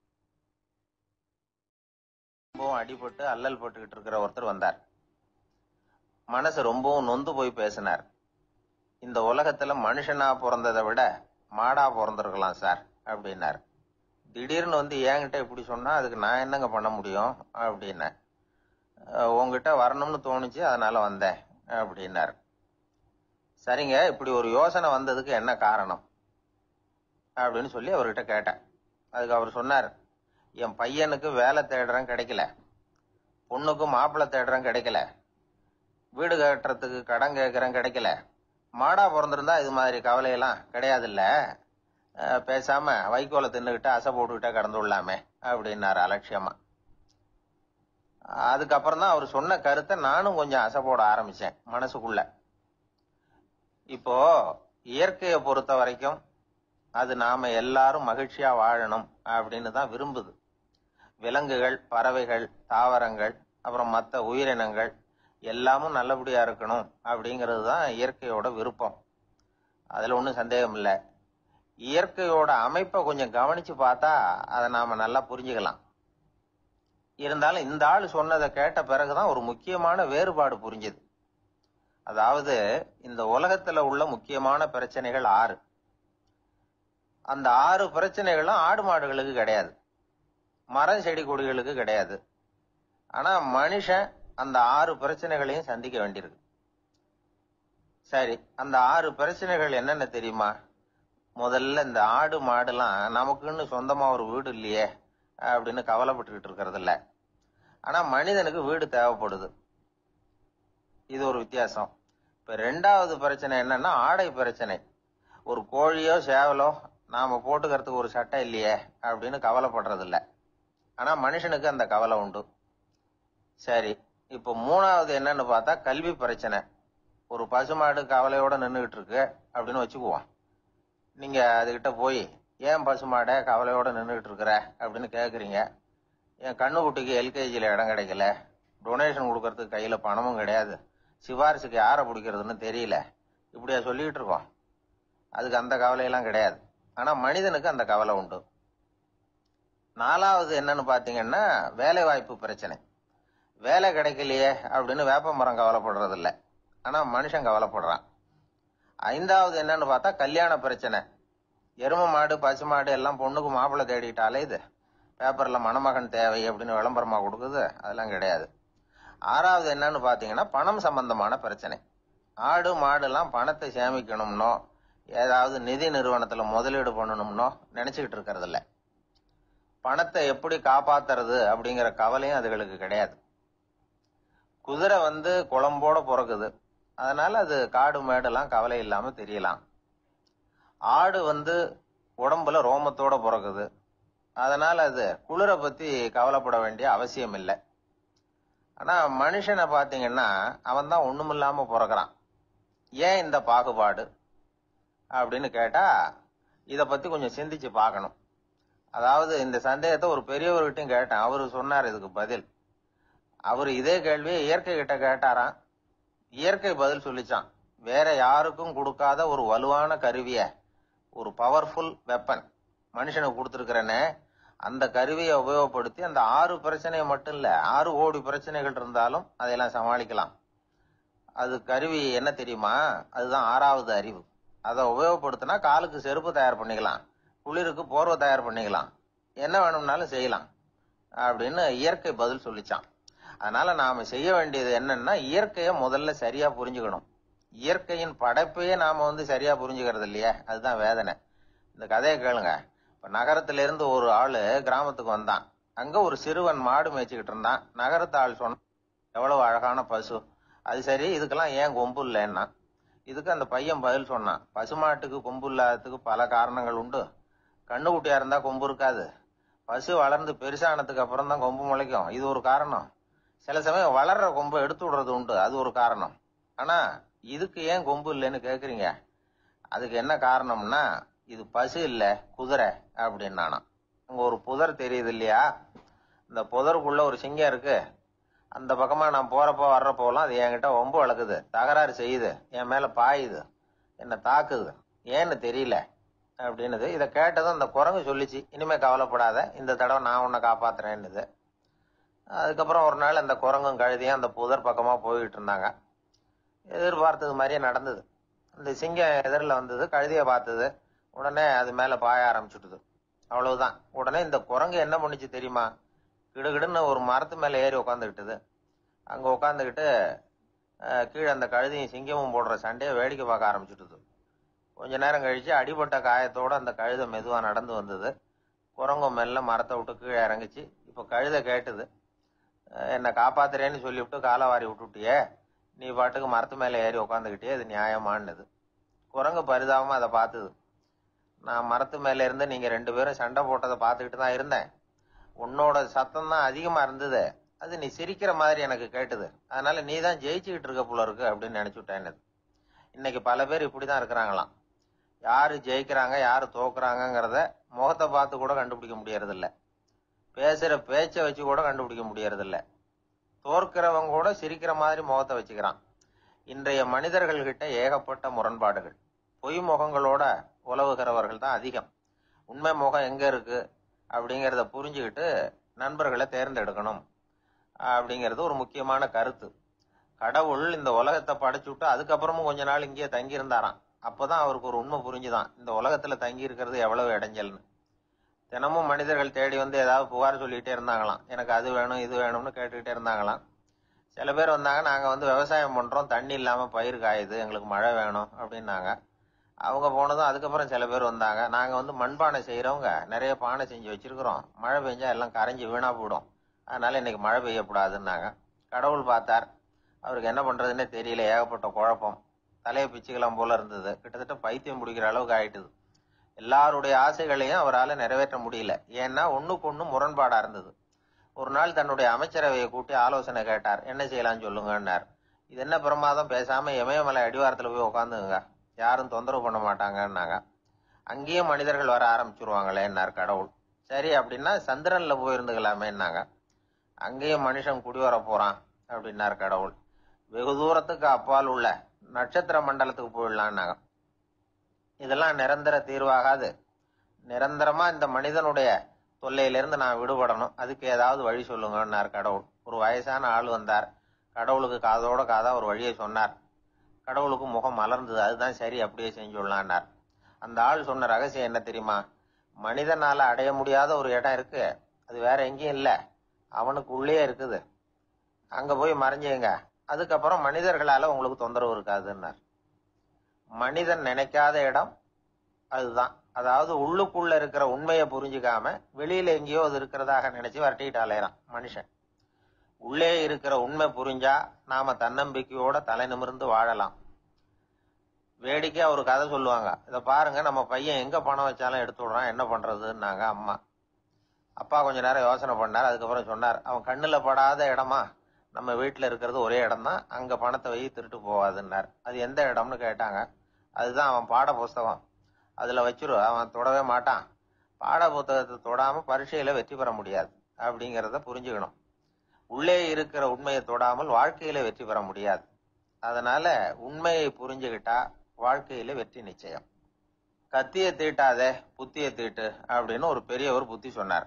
ரொம்பவும் அடிபட்டு அல்லல் பட்டுக்கிட்டு இருக்கிற ஒருத்தர் வந்தார் மனசு ரொம்பவும் நொந்து போய் பேசினார் இந்த உலகத்துல மனுஷனா பிறந்ததை விட மாடா பிறந்திருக்கலாம் சார் அப்படின்னார் திடீர்னு வந்து என்கிட்ட இப்படி சொன்னா அதுக்கு நான் என்னங்க பண்ண முடியும் அப்படின்னேன் அஹ், உங்ககிட்ட வரணும்னு தோணுச்சு அதனால வந்தேன் அப்படின்னாரு சரிங்க இப்படி ஒரு யோசனை வந்ததுக்கு என்ன காரணம் அப்படின்னு சொல்லி அவர்கிட்ட கேட்டேன் அதுக்கு அவர் சொன்னார் என் பையனுக்கு வேலை தேடுறேன் கிடைக்கல பொண்ணுக்கு மாப்பிள்ளை தேடுறேன் கிடைக்கல வீடு கட்டுறதுக்கு கடன் கேட்கறேன் கிடைக்கல மாடா பிறந்திருந்தா இது மாதிரி கவலையெல்லாம் கிடையாதுல்ல அஹ் பேசாம வைக்கோலை தின்னுகிட்டு அசை போட்டுக்கிட்டே கடந்து விடலாமே அப்படின்னாரு அலட்சியமா அதுக்கப்புறம் தான் அவர் சொன்ன கருத்தை நானும் கொஞ்சம் அசை போட ஆரம்பிச்சேன் மனசுக்குள்ள இப்போ இயற்கையை பொறுத்த வரைக்கும் அது நாம எல்லாரும் மகிழ்ச்சியா வாழணும் அப்படின்னு தான் விரும்புது விலங்குகள் பறவைகள் தாவரங்கள் அப்புறம் மற்ற உயிரினங்கள் எல்லாமும் நல்லபடியா இருக்கணும் அப்படிங்கிறது தான் இயற்கையோட விருப்பம் அதுல ஒன்றும் சந்தேகம் இல்லை இயற்கையோட அமைப்பை கொஞ்சம் கவனிச்சு பார்த்தா அதை நாம நல்லா புரிஞ்சுக்கலாம் இருந்தாலும் இந்த ஆள் சொன்னதை கேட்ட பிறகுதான் ஒரு முக்கியமான வேறுபாடு புரிஞ்சுது அதாவது இந்த உலகத்துல உள்ள முக்கியமான பிரச்சனைகள் ஆறு அந்த ஆறு பிரச்சனைகளும் ஆடு மாடுகளுக்கு கிடையாது மரம் செடி கொடிகளுக்கு கிடையாது ஆனா மனுஷன் அந்த ஆறு பிரச்சனைகளையும் சந்திக்க வேண்டியிருக்கு சரி அந்த ஆறு பிரச்சனைகள் என்னென்ன தெரியுமா முதல்ல இந்த ஆடு மாடுலாம் நமக்குன்னு சொந்தமா ஒரு வீடு இல்லையே அப்படின்னு கவலைப்பட்டுக்கிட்டு இருக்கிறது இல்ல ஆனா மனிதனுக்கு வீடு தேவைப்படுது இது ஒரு வித்தியாசம் இப்ப ரெண்டாவது பிரச்சனை என்னன்னா ஆடை பிரச்சனை ஒரு கோழியோ சேவலோ நாம போட்டுக்கிறதுக்கு ஒரு சட்டை இல்லையே அப்படின்னு கவலைப்படுறது இல்ல ஆனா மனுஷனுக்கு அந்த கவலை உண்டு சரி இப்போ மூணாவது என்னன்னு பார்த்தா கல்வி பிரச்சனை ஒரு பசுமாடு கவலையோட நின்றுகிட்டு இருக்கு அப்படின்னு வச்சுக்குவோம் நீங்க அதுகிட்ட போய் ஏன் பசுமாடை கவலையோட நின்றுகிட்டு இருக்கிற அப்படின்னு கேக்குறீங்க என் கண்ணுக்குட்டிக்கு எல்கேஜியில் இடம் கிடைக்கல டொனேஷன் கொடுக்கறதுக்கு கையில பணமும் கிடையாது சிபாரிசுக்கு யாரை பிடிக்கிறதுன்னு தெரியல இப்படியா சொல்லிட்டு இருக்கோம் அதுக்கு அந்த கவலையெல்லாம் கிடையாது ஆனா மனிதனுக்கு அந்த கவலை உண்டு நாலாவது என்னன்னு பாத்தீங்கன்னா வேலை வாய்ப்பு பிரச்சனை வேலை கிடைக்கலையே அப்படின்னு வேப்ப மரம் கவலைப்படுறது இல்ல ஆனா மனுஷன் கவலைப்படுறான் ஐந்தாவது என்னன்னு பார்த்தா கல்யாண பிரச்சனை எரும மாடு பசு மாடு எல்லாம் பொண்ணுக்கு மாப்பிள்ளை தேடிட்டாலே இது பேப்பர்ல மணமகன் தேவை அப்படின்னு விளம்பரமா கொடுக்குது அதெல்லாம் கிடையாது ஆறாவது என்னன்னு பாத்தீங்கன்னா பணம் சம்பந்தமான பிரச்சனை ஆடு மாடுலாம் பணத்தை சேமிக்கணும்னோ ஏதாவது நிதி நிறுவனத்துல முதலீடு பண்ணணும்னோ நினைச்சுக்கிட்டு இருக்கிறது இல்ல பணத்தை எப்படி காப்பாத்துறது அப்படிங்கிற கவலையும் அதுகளுக்கு கிடையாது குதிரை வந்து குளம்போட பிறக்குது அதனால அது காடு மேடெல்லாம் கவலை இல்லாம தெரியலாம் ஆடு வந்து உடம்புல ரோமத்தோட பிறக்குது அதனால அது குளிரை பத்தி கவலைப்பட வேண்டிய அவசியம் இல்லை ஆனா மனுஷனை பாத்தீங்கன்னா அவன் தான் ஒண்ணுமில்லாம பிறக்கிறான் ஏன் இந்த பாகுபாடு அப்படின்னு கேட்டா இத பத்தி கொஞ்சம் சிந்திச்சு பார்க்கணும் அதாவது இந்த சந்தேகத்தை ஒரு பெரியவர்கிட்டயும் கேட்டேன் அவரு சொன்னார் இதுக்கு பதில் அவர் இதே கேள்வியை இயற்கை கிட்ட கேட்டாராம் இயற்கை பதில் சொல்லிச்சான் வேற யாருக்கும் கொடுக்காத ஒரு வலுவான கருவிய ஒரு பவர்ஃபுல் வெப்பன் மனுஷனுக்கு கொடுத்துருக்கிறேன்னு அந்த கருவியை உபயோகப்படுத்தி அந்த ஆறு பிரச்சனையை மட்டும் இல்ல ஆறு கோடி பிரச்சனைகள் இருந்தாலும் அதையெல்லாம் சமாளிக்கலாம் அது கருவி என்ன தெரியுமா அதுதான் ஆறாவது அறிவு அதை உபயோகப்படுத்தினா காலுக்கு செருப்பு தயார் பண்ணிக்கலாம் குளிருக்கு போர்வை தயார் பண்ணிக்கலாம் என்ன வேணும்னாலும் செய்யலாம் அப்படின்னு இயற்கை பதில் சொல்லிச்சான் அதனால நாம செய்ய வேண்டியது என்னன்னா இயற்கையை முதல்ல சரியா புரிஞ்சுக்கணும் இயற்கையின் படைப்பையே நாம வந்து சரியா புரிஞ்சுக்கிறது இல்லையா அதுதான் வேதனை இந்த கதையை கேளுங்க இப்ப நகரத்துல இருந்து ஒரு ஆளு கிராமத்துக்கு வந்தான் அங்க ஒரு சிறுவன் மாடு மேய்ச்சிக்கிட்டு இருந்தான் நகரத்து ஆள் சொன்ன எவ்வளவு அழகான பசு அது சரி இதுக்கெல்லாம் ஏன் கொம்பு இல்லைன்னா இதுக்கு அந்த பையன் பதில் சொன்னான் பசுமாட்டுக்கு கொம்பு இல்லாததுக்கு பல காரணங்கள் உண்டு கண்ணுக்குட்டியா இருந்தா கொம்பு இருக்காது பசு வளர்ந்து பெருசானதுக்கு அப்புறம் தான் கொம்பு முளைக்கும் இது ஒரு காரணம் சில சமயம் வளர்ற கொம்பை எடுத்து விடுறது உண்டு அது ஒரு காரணம் ஆனா இதுக்கு ஏன் கொம்பு இல்லைன்னு கேக்குறீங்க அதுக்கு என்ன காரணம்னா இது பசு இல்ல குதிரை அப்படின்னானா அங்க ஒரு புதர் தெரியுது இல்லையா இந்த புதருக்குள்ள ஒரு சிங்கம் இருக்கு அந்த பக்கமா நான் போறப்போ வர்றப்போலாம் அது என்கிட்ட ஒம்பு வளர்க்குது தகராறு செய்யுது என் மேல பாயுது என்ன தாக்குது ஏன்னு தெரியல அப்படின்னுது இதை கேட்டதும் அந்த குரங்கு சொல்லிச்சு இனிமே கவலைப்படாத இந்த தடவை நான் உன்னை காப்பாத்துறேன்னுது அதுக்கப்புறம் ஒரு நாள் அந்த குரங்கும் கழுதியும் அந்த புதர் பக்கமா போயிட்டு இருந்தாங்க எதிர்பார்த்தது மாதிரியே நடந்தது இந்த சிங்கம் எதிரில் வந்தது கழுதியை பார்த்தது உடனே அது மேல பாய ஆரம்பிச்சுட்டுது அவ்வளவுதான் உடனே இந்த குரங்கு என்ன பண்ணுச்சு தெரியுமா கிடுகிடுன்னு ஒரு மரத்து மேல ஏறி உட்காந்துக்கிட்டது அங்க உட்காந்துக்கிட்டு கீழே அந்த கழுதையும் சிங்கமும் போடுற சண்டையை வேடிக்கை பார்க்க ஆரம்பிச்சுட்டுது கொஞ்ச நேரம் கழிச்சு அடிபட்ட காயத்தோட அந்த கழுதை மெதுவா நடந்து வந்தது குரங்கும் மெல்ல மரத்தை விட்டு கீழே இறங்குச்சு இப்போ கழுதை கேட்டுது அஹ் என்னை காப்பாத்துறேன்னு சொல்லிவிட்டு காலை வாரி விட்டுட்டியே நீ பாட்டுக்கு மரத்து மேலே ஏறி உட்காந்துக்கிட்டே அது நியாயமானது குரங்கு பரிதாபமா அதை பார்த்தது நான் மரத்து மேல இருந்து நீங்க ரெண்டு பேரும் சண்டை போட்டதை பார்த்துக்கிட்டு தான் இருந்தேன் உன்னோட சத்தம் தான் அதிகமா இருந்தது அது நீ சிரிக்கிற மாதிரி எனக்கு கேட்டுது அதனால நீ தான் ஜெயிச்சுக்கிட்டு இருக்க போல இருக்கு அப்படின்னு நினைச்சுட்டேன் இன்னைக்கு பல பேர் இப்படிதான் இருக்கிறாங்களாம் யாரு ஜெயிக்கிறாங்க யாரு தோக்குறாங்கங்கிறத முகத்தை பார்த்து கூட கண்டுபிடிக்க முடியறது இல்ல பேசுற பேச்சை வச்சு கூட கண்டுபிடிக்க முடியறது இல்ல தோற்கிறவங்க கூட சிரிக்கிற மாதிரி முகத்தை வச்சுக்கிறான் இன்றைய மனிதர்கள் கிட்ட ஏகப்பட்ட முரண்பாடுகள் பொய் முகங்களோட உலவுகிறவர்கள் தான் அதிகம் உண்மை முகம் எங்க இருக்கு அப்படிங்கிறத புரிஞ்சுக்கிட்டு நண்பர்களை தேர்ந்தெடுக்கணும் அப்படிங்கிறது ஒரு முக்கியமான கருத்து கடவுள் இந்த உலகத்தை படைச்சுட்டு அதுக்கப்புறமும் கொஞ்ச நாள் இங்கேயே தங்கி இருந்தாராம் அப்பதான் அவருக்கு ஒரு உண்மை புரிஞ்சுதான் இந்த உலகத்துல தங்கி இருக்கிறது எவ்வளவு இடைஞ்சல்னு தினமும் மனிதர்கள் தேடி வந்து ஏதாவது புகார் சொல்லிட்டே இருந்தாங்களாம் எனக்கு அது வேணும் இது வேணும்னு கேட்டுக்கிட்டே இருந்தாங்களாம் சில பேர் வந்தாங்க நாங்க வந்து விவசாயம் பண்றோம் தண்ணி இல்லாம பயிர் காயுது எங்களுக்கு மழை வேணும் அப்படின்னாங்க அவங்க போனதும் அதுக்கப்புறம் சில பேர் வந்தாங்க நாங்க வந்து மண்பானை செய்யறவங்க நிறைய பானை செஞ்சு வச்சிருக்கிறோம் மழை பெஞ்சா எல்லாம் கரைஞ்சி வீணா போயிடும் அதனால இன்னைக்கு மழை பெய்யக்கூடாதுன்னாங்க கடவுள் பார்த்தார் அவருக்கு என்ன பண்றதுன்னே தெரியல ஏகப்பட்ட குழப்பம் தலையை பிச்சுக்கலாம் போல இருந்தது கிட்டத்தட்ட பைத்தியம் பிடிக்கிற அளவுக்கு ஆயிட்டுது எல்லாருடைய ஆசைகளையும் அவரால் நிறைவேற்ற முடியல ஏன்னா ஒண்ணுக்கு ஒண்ணு முரண்பாடா இருந்தது ஒரு நாள் தன்னுடைய அமைச்சரவையை கூட்டி ஆலோசனை கேட்டார் என்ன செய்யலாம்னு சொல்லுங்கன்னார் இது என்ன பிரமாதம் பேசாம இமயமலை அடிவாரத்துல போய் உட்காந்துங்க யாரும் தொந்தரவு பண்ண மாட்டாங்கன்னாங்க அங்கேயும் மனிதர்கள் வர ஆரம்பிச்சிருவாங்களேன்னார் கடவுள் சரி அப்படின்னா சந்திரன்ல போயிருந்துக்கலாமேன்னாங்க அங்கேயும் மனுஷன் குடி வர போறான் அப்படின்னார் கடவுள் வெகு தூரத்துக்கு அப்பால் உள்ள நட்சத்திர மண்டலத்துக்கு போயிடலான்னாங்க இதெல்லாம் நிரந்தர தீர்வாகாது நிரந்தரமா இந்த மனிதனுடைய தொல்லையிலிருந்து நான் விடுபடணும் அதுக்கு ஏதாவது வழி சொல்லுங்கன்னார் கடவுள் ஒரு வயசான ஆள் வந்தார் கடவுளுக்கு காதோட காதா ஒரு வழியை சொன்னார் கடவுளுக்கு முகம் மலர்ந்தது அதுதான் சரி அப்படியே செஞ்சுடலான்னார் அந்த ஆள் சொன்ன ரகசியம் என்ன தெரியுமா மனிதனால அடைய முடியாத ஒரு இடம் இருக்கு அது வேற எங்கேயும் இல்ல அவனுக்கு உள்ளே இருக்குது அங்க போய் மறைஞ்சுங்க அதுக்கப்புறம் மனிதர்களால உங்களுக்கு தொந்தரவு இருக்காதுன்னார் மனிதன் நினைக்காத இடம் அதுதான் அதாவது உள்ளுக்குள்ள இருக்கிற உண்மையை புரிஞ்சுக்காம வெளியில எங்கேயோ அது இருக்கிறதாக நினைச்சு வரட்டிட்டு அலையறான் மனுஷன் உள்ளே இருக்கிற உண்மை புரிஞ்சா நாம தன்னம்பிக்கையோட தலை நிமிர்ந்து வாழலாம் வேடிக்கையா ஒரு கதை சொல்லுவாங்க இத பாருங்க நம்ம பையன் எங்க பணம் வச்சாலும் எடுத்து விடுறான் என்ன பண்றதுன்னாங்க அம்மா அப்பா கொஞ்ச நேரம் யோசனை பண்ணார் அதுக்கப்புறம் சொன்னார் அவன் கண்ணுல படாத இடமா நம்ம வீட்டுல இருக்கிறது ஒரே இடம் தான் அங்க பணத்தை வை திருட்டு போவாதுன்னார் அது எந்த இடம்னு கேட்டாங்க அதுதான் அவன் பாட புஸ்தகம் அதுல வச்சிரு அவன் தொடவே மாட்டான் பாட புத்தகத்தை தொடாம பரீட்சையில வெற்றி பெற முடியாது அப்படிங்கறத புரிஞ்சுக்கணும் உள்ளே இருக்கிற உண்மையை தொடாமல் வாழ்க்கையில வெற்றி பெற முடியாது அதனால உண்மையை புரிஞ்சுக்கிட்டா வாழ்க்கையில வெற்றி நிச்சயம் கத்திய தீட்டாதே புத்திய தீட்டு அப்படின்னு ஒரு பெரியவர் புத்தி சொன்னார்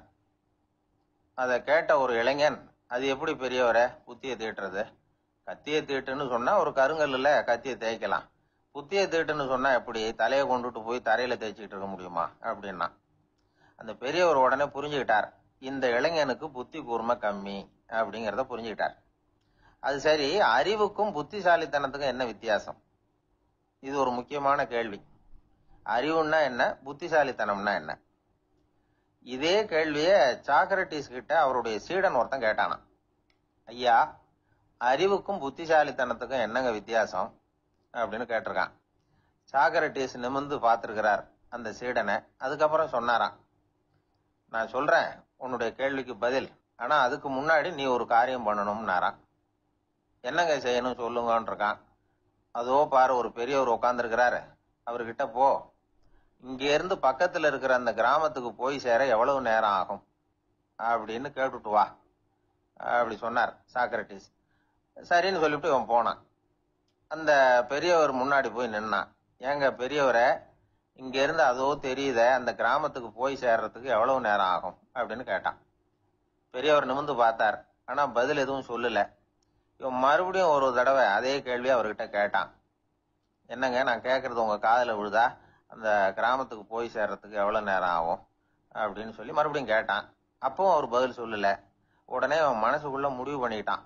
அதை கேட்ட ஒரு இளைஞன் அது எப்படி பெரியவரை புத்திய தீட்டுறது கத்திய தீட்டுன்னு சொன்னா ஒரு கருங்கல்லுல கத்திய தேய்க்கலாம் புத்திய தீட்டுன்னு சொன்னா எப்படி தலையை கொண்டுட்டு போய் தரையில தேய்ச்சிட்டு இருக்க முடியுமா அப்படின்னா அந்த பெரியவர் உடனே புரிஞ்சுக்கிட்டார் இந்த இளைஞனுக்கு புத்தி கூர்மை கம்மி அப்படிங்கறத புரிஞ்சுக்கிட்டார் அது சரி அறிவுக்கும் புத்திசாலித்தனத்துக்கும் என்ன வித்தியாசம் இது ஒரு முக்கியமான கேள்வி அறிவுன்னா என்ன புத்திசாலித்தனம்னா என்ன இதே கேள்விய சாக்ரட்டிஸ் கிட்ட அவருடைய சீடன் ஒருத்தன் கேட்டானாம் ஐயா அறிவுக்கும் புத்திசாலித்தனத்துக்கும் என்னங்க வித்தியாசம் அப்படின்னு கேட்டிருக்கான் சாக்ரட்டிஸ் நிமிர்ந்து பார்த்திருக்கிறார் அந்த சீடனை அதுக்கப்புறம் சொன்னாராம் நான் சொல்றேன் உன்னுடைய கேள்விக்கு பதில் ஆனா அதுக்கு முன்னாடி நீ ஒரு காரியம் பண்ணணும்னாராம் என்னங்க செய்யணும் சொல்லுங்கன்னு இருக்கான் அதோ பாரு ஒரு பெரியவர் உட்காந்துருக்கிறாரு அவர்கிட்ட போ இங்க இருந்து பக்கத்துல இருக்கிற அந்த கிராமத்துக்கு போய் சேர எவ்வளவு நேரம் ஆகும் அப்படின்னு கேட்டுட்டு வா அப்படி சொன்னார் சாக்ரட்டிஸ் சரின்னு சொல்லிவிட்டு இவன் போனான் அந்த பெரியவர் முன்னாடி போய் நின்னான் ஏங்க பெரியவரை இங்க இருந்து அதோ தெரியுத அந்த கிராமத்துக்கு போய் சேர்றதுக்கு எவ்வளவு நேரம் ஆகும் அப்படின்னு கேட்டான் பெரியவர் நிமிந்து பார்த்தார் ஆனா பதில் எதுவும் சொல்லல இவன் மறுபடியும் ஒரு தடவை அதே கேள்வி அவர்கிட்ட கேட்டான் என்னங்க நான் கேட்கறது உங்க காதுல விழுதா அந்த கிராமத்துக்கு போய் சேர்றதுக்கு எவ்வளவு நேரம் ஆகும் அப்படின்னு சொல்லி மறுபடியும் கேட்டான் அப்பவும் அவர் பதில் சொல்லல உடனே அவன் மனசுக்குள்ள முடிவு பண்ணிட்டான்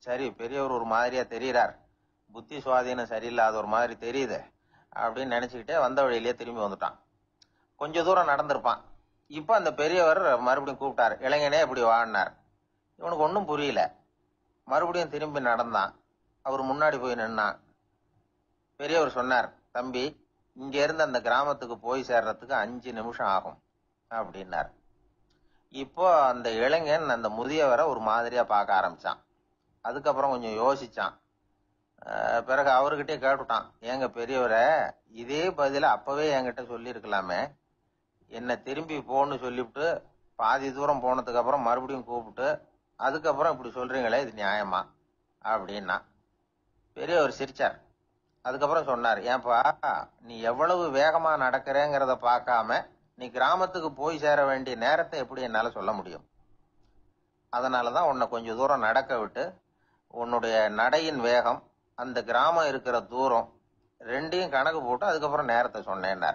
சரி பெரியவர் ஒரு மாதிரியா தெரியுறார் புத்தி சுவாதீனம் சரியில்லாத ஒரு மாதிரி தெரியுது அப்படின்னு நினைச்சுக்கிட்டே வந்த வழியிலேயே திரும்பி வந்துட்டான் கொஞ்ச தூரம் நடந்திருப்பான் இப்ப அந்த பெரியவர் மறுபடியும் கூப்பிட்டாரு இளைஞனே இப்படி வாடினார் இவனுக்கு ஒன்றும் புரியல மறுபடியும் திரும்பி நடந்தான் அவர் முன்னாடி போய் நின்னான் பெரியவர் சொன்னார் தம்பி இங்க இருந்து அந்த கிராமத்துக்கு போய் சேர்றதுக்கு அஞ்சு நிமிஷம் ஆகும் அப்படின்னார் இப்போ அந்த இளைஞன் அந்த முதியவரை ஒரு மாதிரியா பார்க்க ஆரம்பிச்சான் அதுக்கப்புறம் கொஞ்சம் யோசிச்சான் அஹ் பிறகு அவர்கிட்டயே கேட்டுட்டான் ஏங்க பெரியவரை இதே பதில அப்பவே என்கிட்ட சொல்லியிருக்கலாமே என்ன திரும்பி போன்னு சொல்லிவிட்டு பாதி தூரம் போனதுக்கு அப்புறம் மறுபடியும் கூப்பிட்டு அதுக்கப்புறம் இப்படி சொல்றீங்களே இது நியாயமா அப்படின்னா பெரியவர் சிரிச்சார் அதுக்கப்புறம் சொன்னார் ஏன்பா நீ எவ்வளவு வேகமா நடக்கிறேங்கிறத பார்க்காம நீ கிராமத்துக்கு போய் சேர வேண்டிய நேரத்தை எப்படி என்னால சொல்ல முடியும் அதனாலதான் உன்னை கொஞ்சம் தூரம் நடக்க விட்டு உன்னுடைய நடையின் வேகம் அந்த கிராமம் இருக்கிற தூரம் ரெண்டையும் கணக்கு போட்டு அதுக்கப்புறம் நேரத்தை சொன்னேன்னார்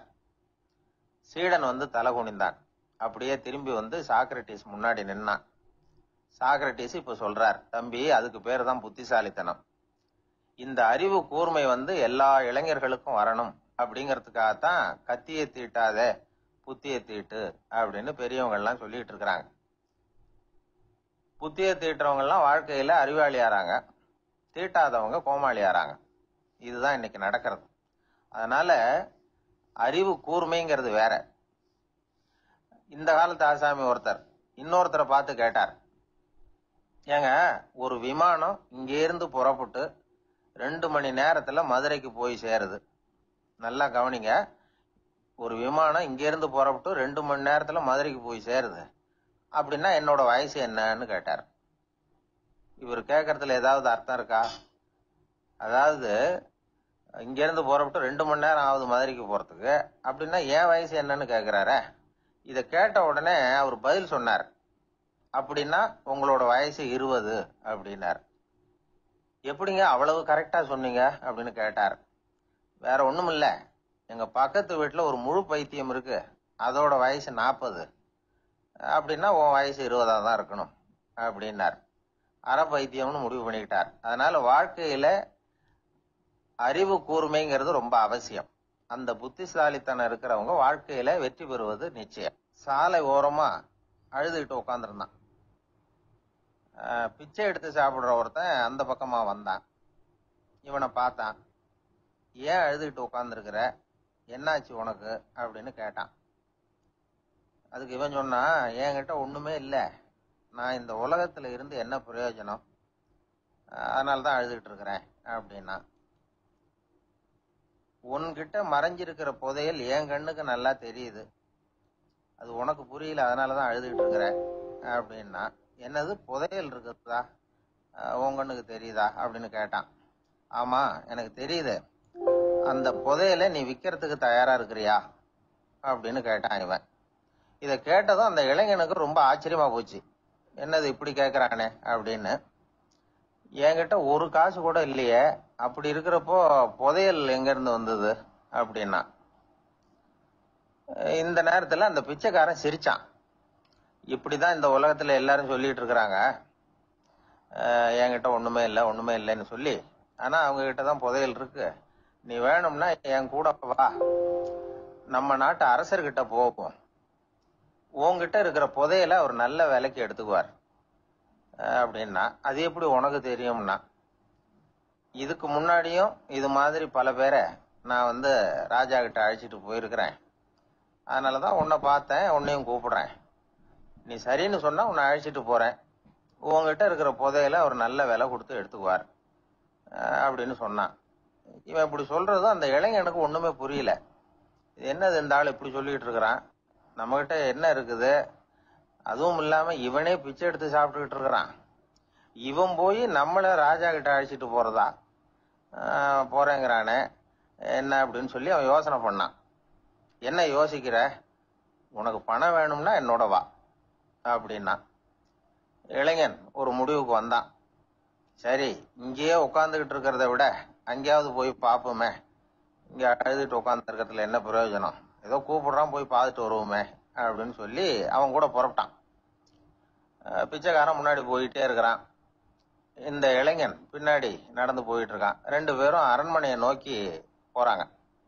சீடன் வந்து தலை குனிந்தான் அப்படியே திரும்பி வந்து சாக்ரட்டிஸ் முன்னாடி நின்னான் சாக்ரட்டிஸ் இப்ப சொல்றார் தம்பி அதுக்கு பேர் தான் புத்திசாலித்தனம் இந்த அறிவு கூர்மை வந்து எல்லா இளைஞர்களுக்கும் வரணும் அப்படிங்கறதுக்காகத்தான் கத்தியை தீட்டாத புத்தியை தீட்டு அப்படின்னு பெரியவங்க எல்லாம் சொல்லிட்டு இருக்கிறாங்க புத்தியை தீட்டுறவங்க எல்லாம் வாழ்க்கையில அறிவாளி ஆறாங்க தீட்டாதவங்க கோமாளி ஆறாங்க இதுதான் இன்னைக்கு நடக்கிறது அதனால அறிவு கூர்மைங்கிறது வேற இந்த காலத்து ஆசாமி ஒருத்தர் இன்னொருத்தரை பார்த்து கேட்டார் ஏங்க ஒரு விமானம் இங்க இருந்து புறப்பட்டு ரெண்டு மணி நேரத்துல மதுரைக்கு போய் சேருது நல்லா கவனிங்க ஒரு விமானம் இங்க இருந்து புறப்பட்டு ரெண்டு மணி நேரத்துல மதுரைக்கு போய் சேருது அப்படின்னா என்னோட வயசு என்னன்னு கேட்டார் இவர் கேட்கறதுல ஏதாவது அர்த்தம் இருக்கா அதாவது இங்க இருந்து புறப்பட்டு ரெண்டு மணி நேரம் ஆகுது மதுரைக்கு போறதுக்கு அப்படின்னா என் வயசு என்னன்னு கேக்குறாரே இத கேட்ட உடனே அவர் பதில் சொன்னார் அப்படின்னா உங்களோட வயசு இருபது அப்படின்னார் எப்படிங்க அவ்வளவு கரெக்டா சொன்னீங்க அப்படின்னு கேட்டார் வேற ஒண்ணும் இல்ல எங்க பக்கத்து வீட்டுல ஒரு முழு பைத்தியம் இருக்கு அதோட வயசு நாற்பது அப்படின்னா உன் வயசு இருபதா தான் இருக்கணும் அப்படின்னார் அரை பைத்தியம்னு முடிவு பண்ணிக்கிட்டார் அதனால வாழ்க்கையில அறிவு கூர்மைங்கிறது ரொம்ப அவசியம் அந்த புத்திசாலித்தனம் இருக்கிறவங்க வாழ்க்கையில வெற்றி பெறுவது நிச்சயம் சாலை ஓரமா அழுதுகிட்டு உட்காந்துருந்தான் பிச்சை எடுத்து சாப்பிடுற ஒருத்தன் அந்த பக்கமா வந்தான் இவனை பார்த்தான் ஏன் அழுதுகிட்டு உட்காந்துருக்கிற என்னாச்சு உனக்கு அப்படின்னு கேட்டான் அதுக்கு இவன் சொன்னா என்கிட்ட ஒண்ணுமே இல்லை நான் இந்த உலகத்துல இருந்து என்ன பிரயோஜனம் அதனால தான் அழுதுகிட்டு இருக்கிறேன் அப்படின்னா உன்கிட்ட மறைஞ்சிருக்கிற புதையல் என் கண்ணுக்கு நல்லா தெரியுது அது உனக்கு புரியல அதனாலதான் அழுதுகிட்டு இருக்கிற அப்படின்னா என்னது புதையல் இருக்குதா உன் கண்ணுக்கு தெரியுதா அப்படின்னு கேட்டான் ஆமா எனக்கு தெரியுது அந்த புதையலை நீ விக்கிறதுக்கு தயாரா இருக்கிறியா அப்படின்னு கேட்டான் இவன் இத கேட்டதும் அந்த இளைஞனுக்கு ரொம்ப ஆச்சரியமா போச்சு என்னது இப்படி கேக்குறானே அப்படின்னு என்கிட்ட ஒரு காசு கூட இல்லையே அப்படி இருக்கிறப்போ புதையல் எங்க இருந்து வந்தது அப்படின்னா இந்த நேரத்துல அந்த பிச்சைக்காரன் சிரிச்சான் இப்படிதான் இந்த உலகத்துல எல்லாரும் சொல்லிட்டு இருக்கிறாங்க என்கிட்ட ஒண்ணுமே இல்லை ஒண்ணுமே இல்லைன்னு சொல்லி ஆனா அவங்க கிட்ட தான் புதையல் இருக்கு நீ வேணும்னா என் கூட வா நம்ம நாட்டு அரசர்கிட்ட போவோம் உங்ககிட்ட இருக்கிற புதையலை அவர் நல்ல விலைக்கு எடுத்துக்குவார் அப்படின்னா அது எப்படி உனக்கு தெரியும்னா இதுக்கு முன்னாடியும் இது மாதிரி பல பேரை நான் வந்து ராஜா கிட்ட அழைச்சிட்டு போயிருக்கிறேன் அதனாலதான் உன்னை பார்த்தேன் உன்னையும் கூப்பிடுறேன் நீ சரின்னு சொன்னா உன்னை அழைச்சிட்டு போறேன் உங்ககிட்ட இருக்கிற புதையில அவர் நல்ல விலை கொடுத்து எடுத்துக்குவார் அப்படின்னு சொன்னான் இவன் இப்படி சொல்றதும் அந்த இளைஞனுக்கு ஒண்ணுமே புரியல இது என்னது இந்த ஆள் இப்படி சொல்லிட்டு இருக்கிறான் நம்ம கிட்ட என்ன இருக்குது அதுவும் இல்லாம இவனே பிச்சை எடுத்து சாப்பிட்டுக்கிட்டு இருக்கிறான் இவன் போய் நம்மள ராஜா கிட்ட அழைச்சிட்டு போறதா போறேங்கிறானே என்ன அப்படின்னு சொல்லி அவன் யோசனை பண்ணான் என்ன யோசிக்கிற உனக்கு பணம் வேணும்னா என்னோட வா அப்படின்னா இளைஞன் ஒரு முடிவுக்கு வந்தான் சரி இங்கேயே உட்காந்துக்கிட்டு இருக்கிறத விட அங்கேயாவது போய் பார்ப்போமே இங்க அழுதுட்டு உட்காந்து இருக்கிறதுல என்ன பிரயோஜனம் ஏதோ கூப்பிடுறான் போய் பார்த்துட்டு வருவோமே அப்படின்னு சொல்லி அவன் கூட புறப்பட்டான் பிச்சைக்காரன் முன்னாடி போயிட்டே இருக்கிறான் இந்த இளைஞன் பின்னாடி நடந்து போயிட்டு இருக்கான் ரெண்டு பேரும் அரண்மனையை நோக்கி போறாங்க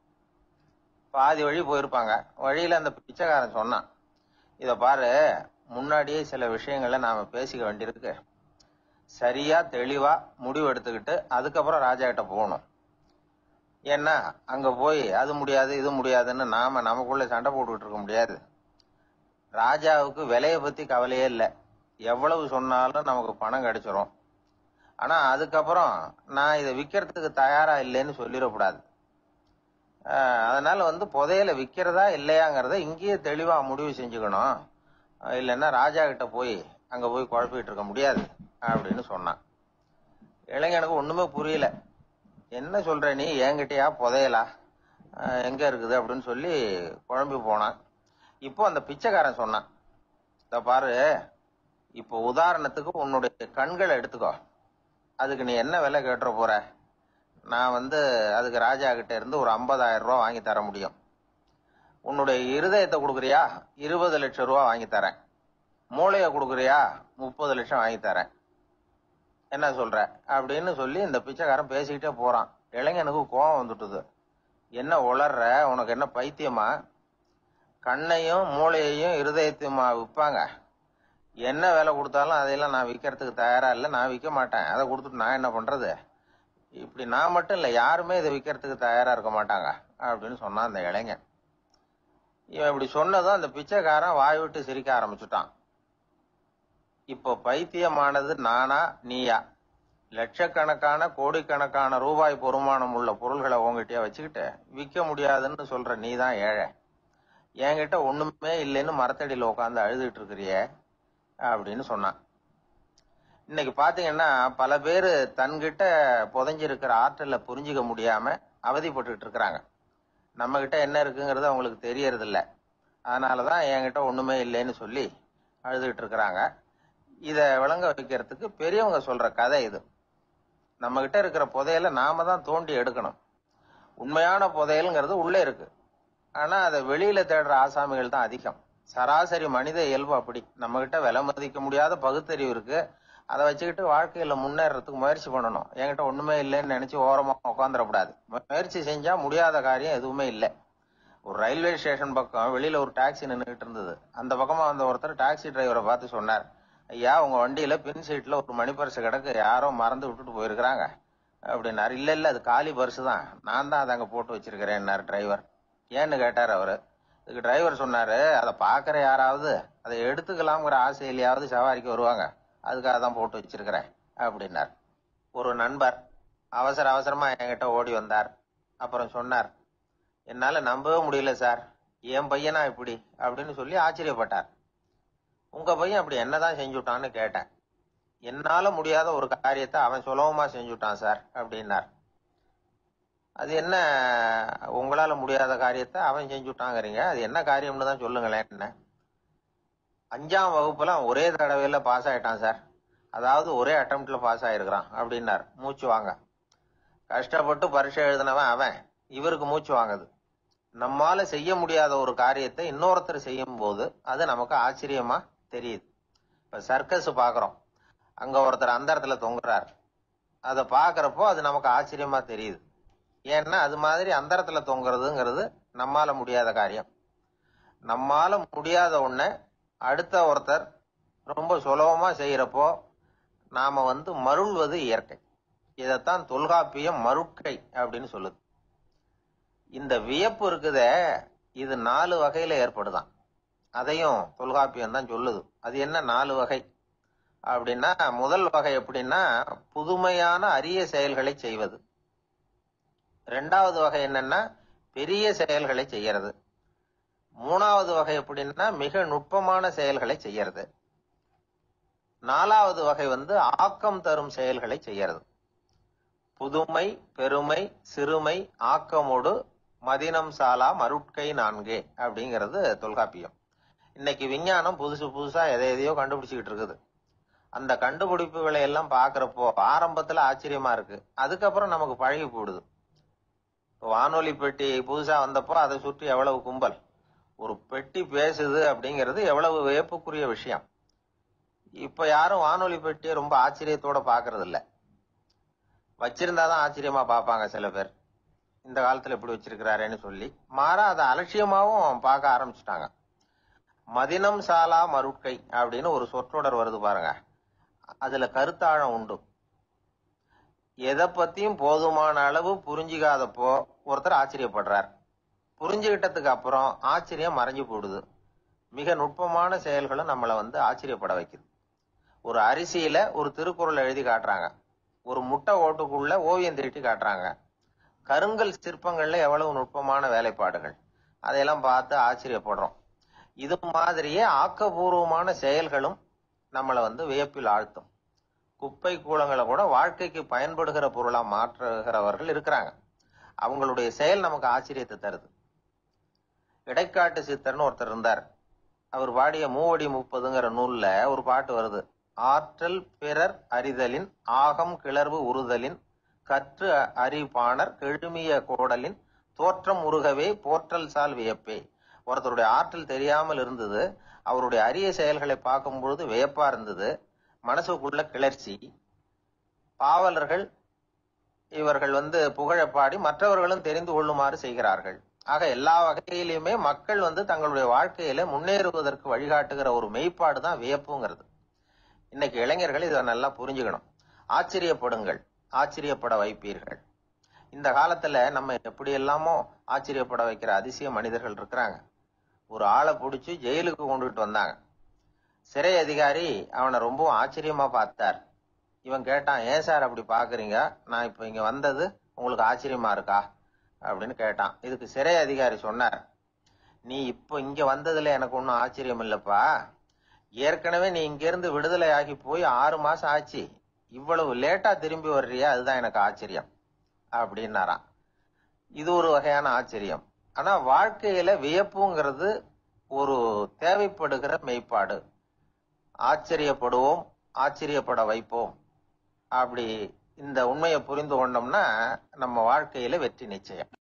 பாதி வழி போயிருப்பாங்க வழியில அந்த பிச்சைக்காரன் சொன்னான் இத பாரு முன்னாடியே சில விஷயங்களை நாம பேசிக்க வேண்டியிருக்கு சரியா தெளிவா முடிவு எடுத்துக்கிட்டு அதுக்கப்புறம் ராஜா கிட்ட போகணும் ஏன்னா அங்க போய் அது முடியாது இது முடியாதுன்னு நாம நமக்குள்ள சண்டை போட்டுக்கிட்டு இருக்க முடியாது ராஜாவுக்கு விலைய பத்தி கவலையே இல்லை எவ்வளவு சொன்னாலும் நமக்கு பணம் கிடைச்சிரும் ஆனா அதுக்கப்புறம் நான் இதை விக்கிறதுக்கு தயாரா இல்லைன்னு சொல்லிடக்கூடாது ஆஹ் அதனால வந்து புதையல விக்கிறதா இல்லையாங்கிறத இங்கேயே தெளிவா முடிவு செஞ்சுக்கணும் அஹ் இல்லைன்னா ராஜா கிட்ட போய் அங்க போய் குழப்பிட்டு இருக்க முடியாது அப்படின்னு சொன்னான் இளைஞனுக்கு ஒண்ணுமே புரியல என்ன சொல்ற நீ என்கிட்டயா புதையலா அஹ் எங்க இருக்குது அப்படின்னு சொல்லி குழம்பி போனான் இப்போ அந்த பிச்சைக்காரன் சொன்னான் இத பாரு இப்போ உதாரணத்துக்கு உன்னுடைய கண்களை எடுத்துக்கோ அதுக்கு நீ என்ன விலை கேட்டுற போற நான் வந்து அதுக்கு ராஜா கிட்ட இருந்து ஒரு 50000 ரூபாய் வாங்கி தர முடியும் உன்னுடைய இருதயத்தை கொடுக்குறியா இருபது லட்சம் ரூபாய் வாங்கி தரேன் மூளைய கொடுக்குறியா முப்பது லட்சம் வாங்கி தரேன் என்ன சொல்ற அப்படின்னு சொல்லி இந்த பிச்சைக்காரன் பேசிக்கிட்டே போறான் இளைஞனுக்கு கோபம் வந்துட்டுது என்ன உளர்ற உனக்கு என்ன பைத்தியமா கண்ணையும் மூளையையும் இருதயத்தையுமா விற்பாங்க என்ன விலை கொடுத்தாலும் அதையெல்லாம் நான் விற்கிறதுக்கு தயாரா இல்லை நான் விற்க மாட்டேன் அதை கொடுத்துட்டு நான் என்ன பண்றது இப்படி நான் மட்டும் இல்லை யாருமே இதை விற்கிறதுக்கு தயாரா இருக்க மாட்டாங்க அப்படின்னு சொன்னான் அந்த இளைஞன் இவன் இப்படி சொன்னதும் அந்த பிச்சைக்காரன் வாய் விட்டு சிரிக்க ஆரம்பிச்சுட்டான் இப்போ பைத்தியமானது நானா நீயா லட்சக்கணக்கான கோடிக்கணக்கான ரூபாய் பொறுமானம் உள்ள பொருள்களை உங்ககிட்டயே வச்சுக்கிட்டு விற்க முடியாதுன்னு சொல்ற நீ தான் ஏழை என்கிட்ட ஒண்ணுமே இல்லைன்னு மரத்தடியில உட்காந்து அழுதுட்டு இருக்கிறியே அப்படின்னு சொன்னான் இன்னைக்கு பாத்தீங்கன்னா பல பேர் தன்கிட்ட புதைஞ்சிருக்கிற ஆற்றலை புரிஞ்சுக்க முடியாம அவதிப்பட்டுக்கிட்டு இருக்கிறாங்க நம்ம கிட்ட என்ன இருக்குங்கிறது அவங்களுக்கு தெரியறது இல்ல அதனாலதான் என்கிட்ட ஒண்ணுமே இல்லைன்னு சொல்லி அழுதுகிட்டு இருக்கிறாங்க இத விளங்க வைக்கிறதுக்கு பெரியவங்க சொல்ற கதை இது நம்ம கிட்ட இருக்கிற புதையல நாம தான் தோண்டி எடுக்கணும் உண்மையான புதையல்ங்கிறது உள்ளே இருக்கு ஆனா அதை வெளியில தேடுற ஆசாமிகள் தான் அதிகம் சராசரி மனித இயல்பு அப்படி நம்ம கிட்ட விலை மதிக்க முடியாத பகுத்தறிவு இருக்கு அதை வச்சுக்கிட்டு வாழ்க்கையில முன்னேறதுக்கு முயற்சி பண்ணணும் என்கிட்ட ஒண்ணுமே இல்லைன்னு நினைச்சு ஓரமா உட்காந்துடக்கூடாது முயற்சி செஞ்சா முடியாத காரியம் எதுவுமே இல்லை ஒரு ரயில்வே ஸ்டேஷன் பக்கம் வெளியில ஒரு டாக்ஸி நின்றுகிட்டு இருந்தது அந்த பக்கமா வந்த ஒருத்தர் டாக்ஸி டிரைவரை பார்த்து சொன்னார் ஐயா உங்க வண்டியில பின் சீட்ல ஒரு மணி பரிசு கிடக்கு யாரோ மறந்து விட்டுட்டு போயிருக்கிறாங்க அப்படின்னாரு இல்ல இல்ல அது காலி பரிசு தான் நான் தான் அதை அங்க போட்டு வச்சிருக்கிறேன்னாரு டிரைவர் ஏன்னு கேட்டார் அவரு இதுக்கு டிரைவர் சொன்னாரு அதை பாக்குற யாராவது அதை எடுத்துக்கலாம்ங்கிற ஆசையிலையாவது சவாரிக்கு வருவாங்க அதுக்காக தான் போட்டு வச்சிருக்கிறேன் அப்படின்னார் ஒரு நண்பர் அவசர அவசரமா என்கிட்ட ஓடி வந்தார் அப்புறம் சொன்னார் என்னால நம்பவே முடியல சார் என் பையனா இப்படி அப்படின்னு சொல்லி ஆச்சரியப்பட்டார் உங்க பையன் அப்படி என்னதான் செஞ்சுட்டான்னு கேட்டேன் என்னால முடியாத ஒரு காரியத்தை அவன் சுலபமா செஞ்சுட்டான் சார் அப்படின்னார் அது என்ன உங்களால முடியாத காரியத்தை அவன் செஞ்சுட்டாங்கிறீங்க அது என்ன காரியம்னு தான் சொல்லுங்களேன் என்ன அஞ்சாம் வகுப்புல அவன் ஒரே தடவையில பாஸ் ஆயிட்டான் சார் அதாவது ஒரே அட்டம்ப்ட்ல பாஸ் ஆயிருக்கிறான் அப்படின்னார் மூச்சு வாங்க கஷ்டப்பட்டு பரீட்சை எழுதினவன் அவன் இவருக்கு மூச்சு வாங்குது நம்மால செய்ய முடியாத ஒரு காரியத்தை இன்னொருத்தர் செய்யும் போது அது நமக்கு ஆச்சரியமா தெரியுது இப்ப சர்க்கஸ் பாக்குறோம் அங்க ஒருத்தர் அந்த இடத்துல தொங்குறார் அதை பாக்குறப்போ அது நமக்கு ஆச்சரியமா தெரியுது ஏன்னா அது மாதிரி அந்த இடத்துல தொங்குறதுங்கிறது நம்மால முடியாத காரியம் நம்மால முடியாத ஒண்ண அடுத்த ஒருத்தர் ரொம்ப சுலபமா செய்யறப்போ நாம வந்து மருள்வது இயற்கை இதைத்தான் தொல்காப்பியம் மருட்கை அப்படின்னு சொல்லுது இந்த வியப்பு இருக்குதே இது நாலு வகையில ஏற்படுதான் அதையும் தொல்காப்பியம் தான் சொல்லுது அது என்ன நாலு வகை அப்படின்னா முதல் வகை எப்படின்னா புதுமையான அரிய செயல்களை செய்வது ரெண்டாவது வகை என்னன்னா பெரிய செயல்களை செய்யறது மூணாவது வகை எப்படின்னா மிக நுட்பமான செயல்களை செய்யறது நாலாவது வகை வந்து ஆக்கம் தரும் செயல்களை செய்யறது புதுமை பெருமை சிறுமை ஆக்கமோடு மதினம் சாலா மருட்கை நான்கே அப்படிங்கிறது தொல்காப்பியம் இன்னைக்கு விஞ்ஞானம் புதுசு புதுசா எதை எதையோ கண்டுபிடிச்சுக்கிட்டு இருக்குது அந்த கண்டுபிடிப்புகளை எல்லாம் பாக்குறப்போ ஆரம்பத்துல ஆச்சரியமா இருக்கு அதுக்கப்புறம் நமக்கு பழகி போடுது வானொலி பெட்டி புதுசா வந்தப்போ அதை சுற்றி எவ்வளவு கும்பல் ஒரு பெட்டி பேசுது அப்படிங்கிறது எவ்வளவு வியப்புக்குரிய விஷயம் இப்ப யாரும் வானொலி பெட்டியை ரொம்ப ஆச்சரியத்தோட பாக்குறது இல்ல வச்சிருந்தாதான் ஆச்சரியமா பார்ப்பாங்க சில பேர் இந்த காலத்துல இப்படி வச்சிருக்கிறாரேன்னு சொல்லி மாறா அதை அலட்சியமாவும் பார்க்க ஆரம்பிச்சுட்டாங்க மதினம் சாலா மருட்கை அப்படின்னு ஒரு சொற்றொடர் வருது பாருங்க அதுல கருத்தாழம் உண்டு எதை பத்தியும் போதுமான அளவு புரிஞ்சிக்காதப்போ ஒருத்தர் ஆச்சரியப்படுறார் புரிஞ்சுகிட்டதுக்கு அப்புறம் ஆச்சரியம் மறைஞ்சு போடுது மிக நுட்பமான செயல்களும் நம்மளை வந்து ஆச்சரியப்பட வைக்குது ஒரு அரிசியில ஒரு திருக்குறள் எழுதி காட்டுறாங்க ஒரு முட்டை ஓட்டுக்குள்ள ஓவியம் தீட்டி காட்டுறாங்க கருங்கல் சிற்பங்கள்ல எவ்வளவு நுட்பமான வேலைப்பாடுகள் அதையெல்லாம் பார்த்து ஆச்சரியப்படுறோம் இது மாதிரியே ஆக்கபூர்வமான செயல்களும் நம்மளை வந்து வியப்பில் ஆழ்த்தும் குப்பை கூலங்களை கூட வாழ்க்கைக்கு பயன்படுகிற பொருளா மாற்றுகிறவர்கள் இருக்கிறாங்க அவங்களுடைய செயல் நமக்கு ஆச்சரியத்தை தருது இடைக்காட்டு சித்தர்னு ஒருத்தர் இருந்தார் அவர் பாடிய மூவடி முப்பதுங்கிற நூல்ல ஒரு பாட்டு வருது ஆற்றல் பிறர் அறிதலின் ஆகம் கிளர்வு உறுதலின் கற்று அறிபாணர் கெழுமிய கோடலின் தோற்றம் உருகவே போற்றல் சால் வியப்பே ஒருத்தருடைய ஆற்றல் தெரியாமல் இருந்தது அவருடைய அரிய செயல்களை பார்க்கும் பொழுது வியப்பா இருந்தது மனசுக்குள்ள கிளர்ச்சி பாவலர்கள் இவர்கள் வந்து புகழ பாடி மற்றவர்களும் தெரிந்து கொள்ளுமாறு செய்கிறார்கள் ஆக எல்லா வகையிலுமே மக்கள் வந்து தங்களுடைய வாழ்க்கையில முன்னேறுவதற்கு வழிகாட்டுகிற ஒரு மெய்ப்பாடு தான் வியப்புங்கிறது இன்னைக்கு இளைஞர்கள் இதை நல்லா புரிஞ்சுக்கணும் ஆச்சரியப்படுங்கள் ஆச்சரியப்பட வைப்பீர்கள் இந்த காலத்துல நம்ம எப்படி எல்லாமோ ஆச்சரியப்பட வைக்கிற அதிசய மனிதர்கள் இருக்கிறாங்க ஒரு ஆளை பிடிச்சி ஜெயிலுக்கு கொண்டுட்டு வந்தாங்க சிறை அதிகாரி அவனை ரொம்பவும் ஆச்சரியமா பார்த்தார் இவன் கேட்டான் ஏன் சார் அப்படி பாக்குறீங்க நான் இப்ப இங்க வந்தது உங்களுக்கு ஆச்சரியமா இருக்கா அப்படின்னு கேட்டான் இதுக்கு சிறை அதிகாரி சொன்னார் நீ இப்போ இங்க வந்ததுல எனக்கு ஒன்றும் ஆச்சரியம் இல்லப்பா ஏற்கனவே நீ இங்க இருந்து விடுதலை ஆகி போய் ஆறு மாசம் ஆச்சு இவ்வளவு லேட்டா திரும்பி வர்றியா அதுதான் எனக்கு ஆச்சரியம் அப்படின்னாராம் இது ஒரு வகையான ஆச்சரியம் ஆனா வாழ்க்கையில வியப்புங்கிறது ஒரு தேவைப்படுகிற மெய்ப்பாடு ஆச்சரியப்படுவோம் ஆச்சரியப்பட வைப்போம் அப்படி இந்த உண்மையை புரிந்து கொண்டோம்னா நம்ம வாழ்க்கையில வெற்றி நிச்சயம்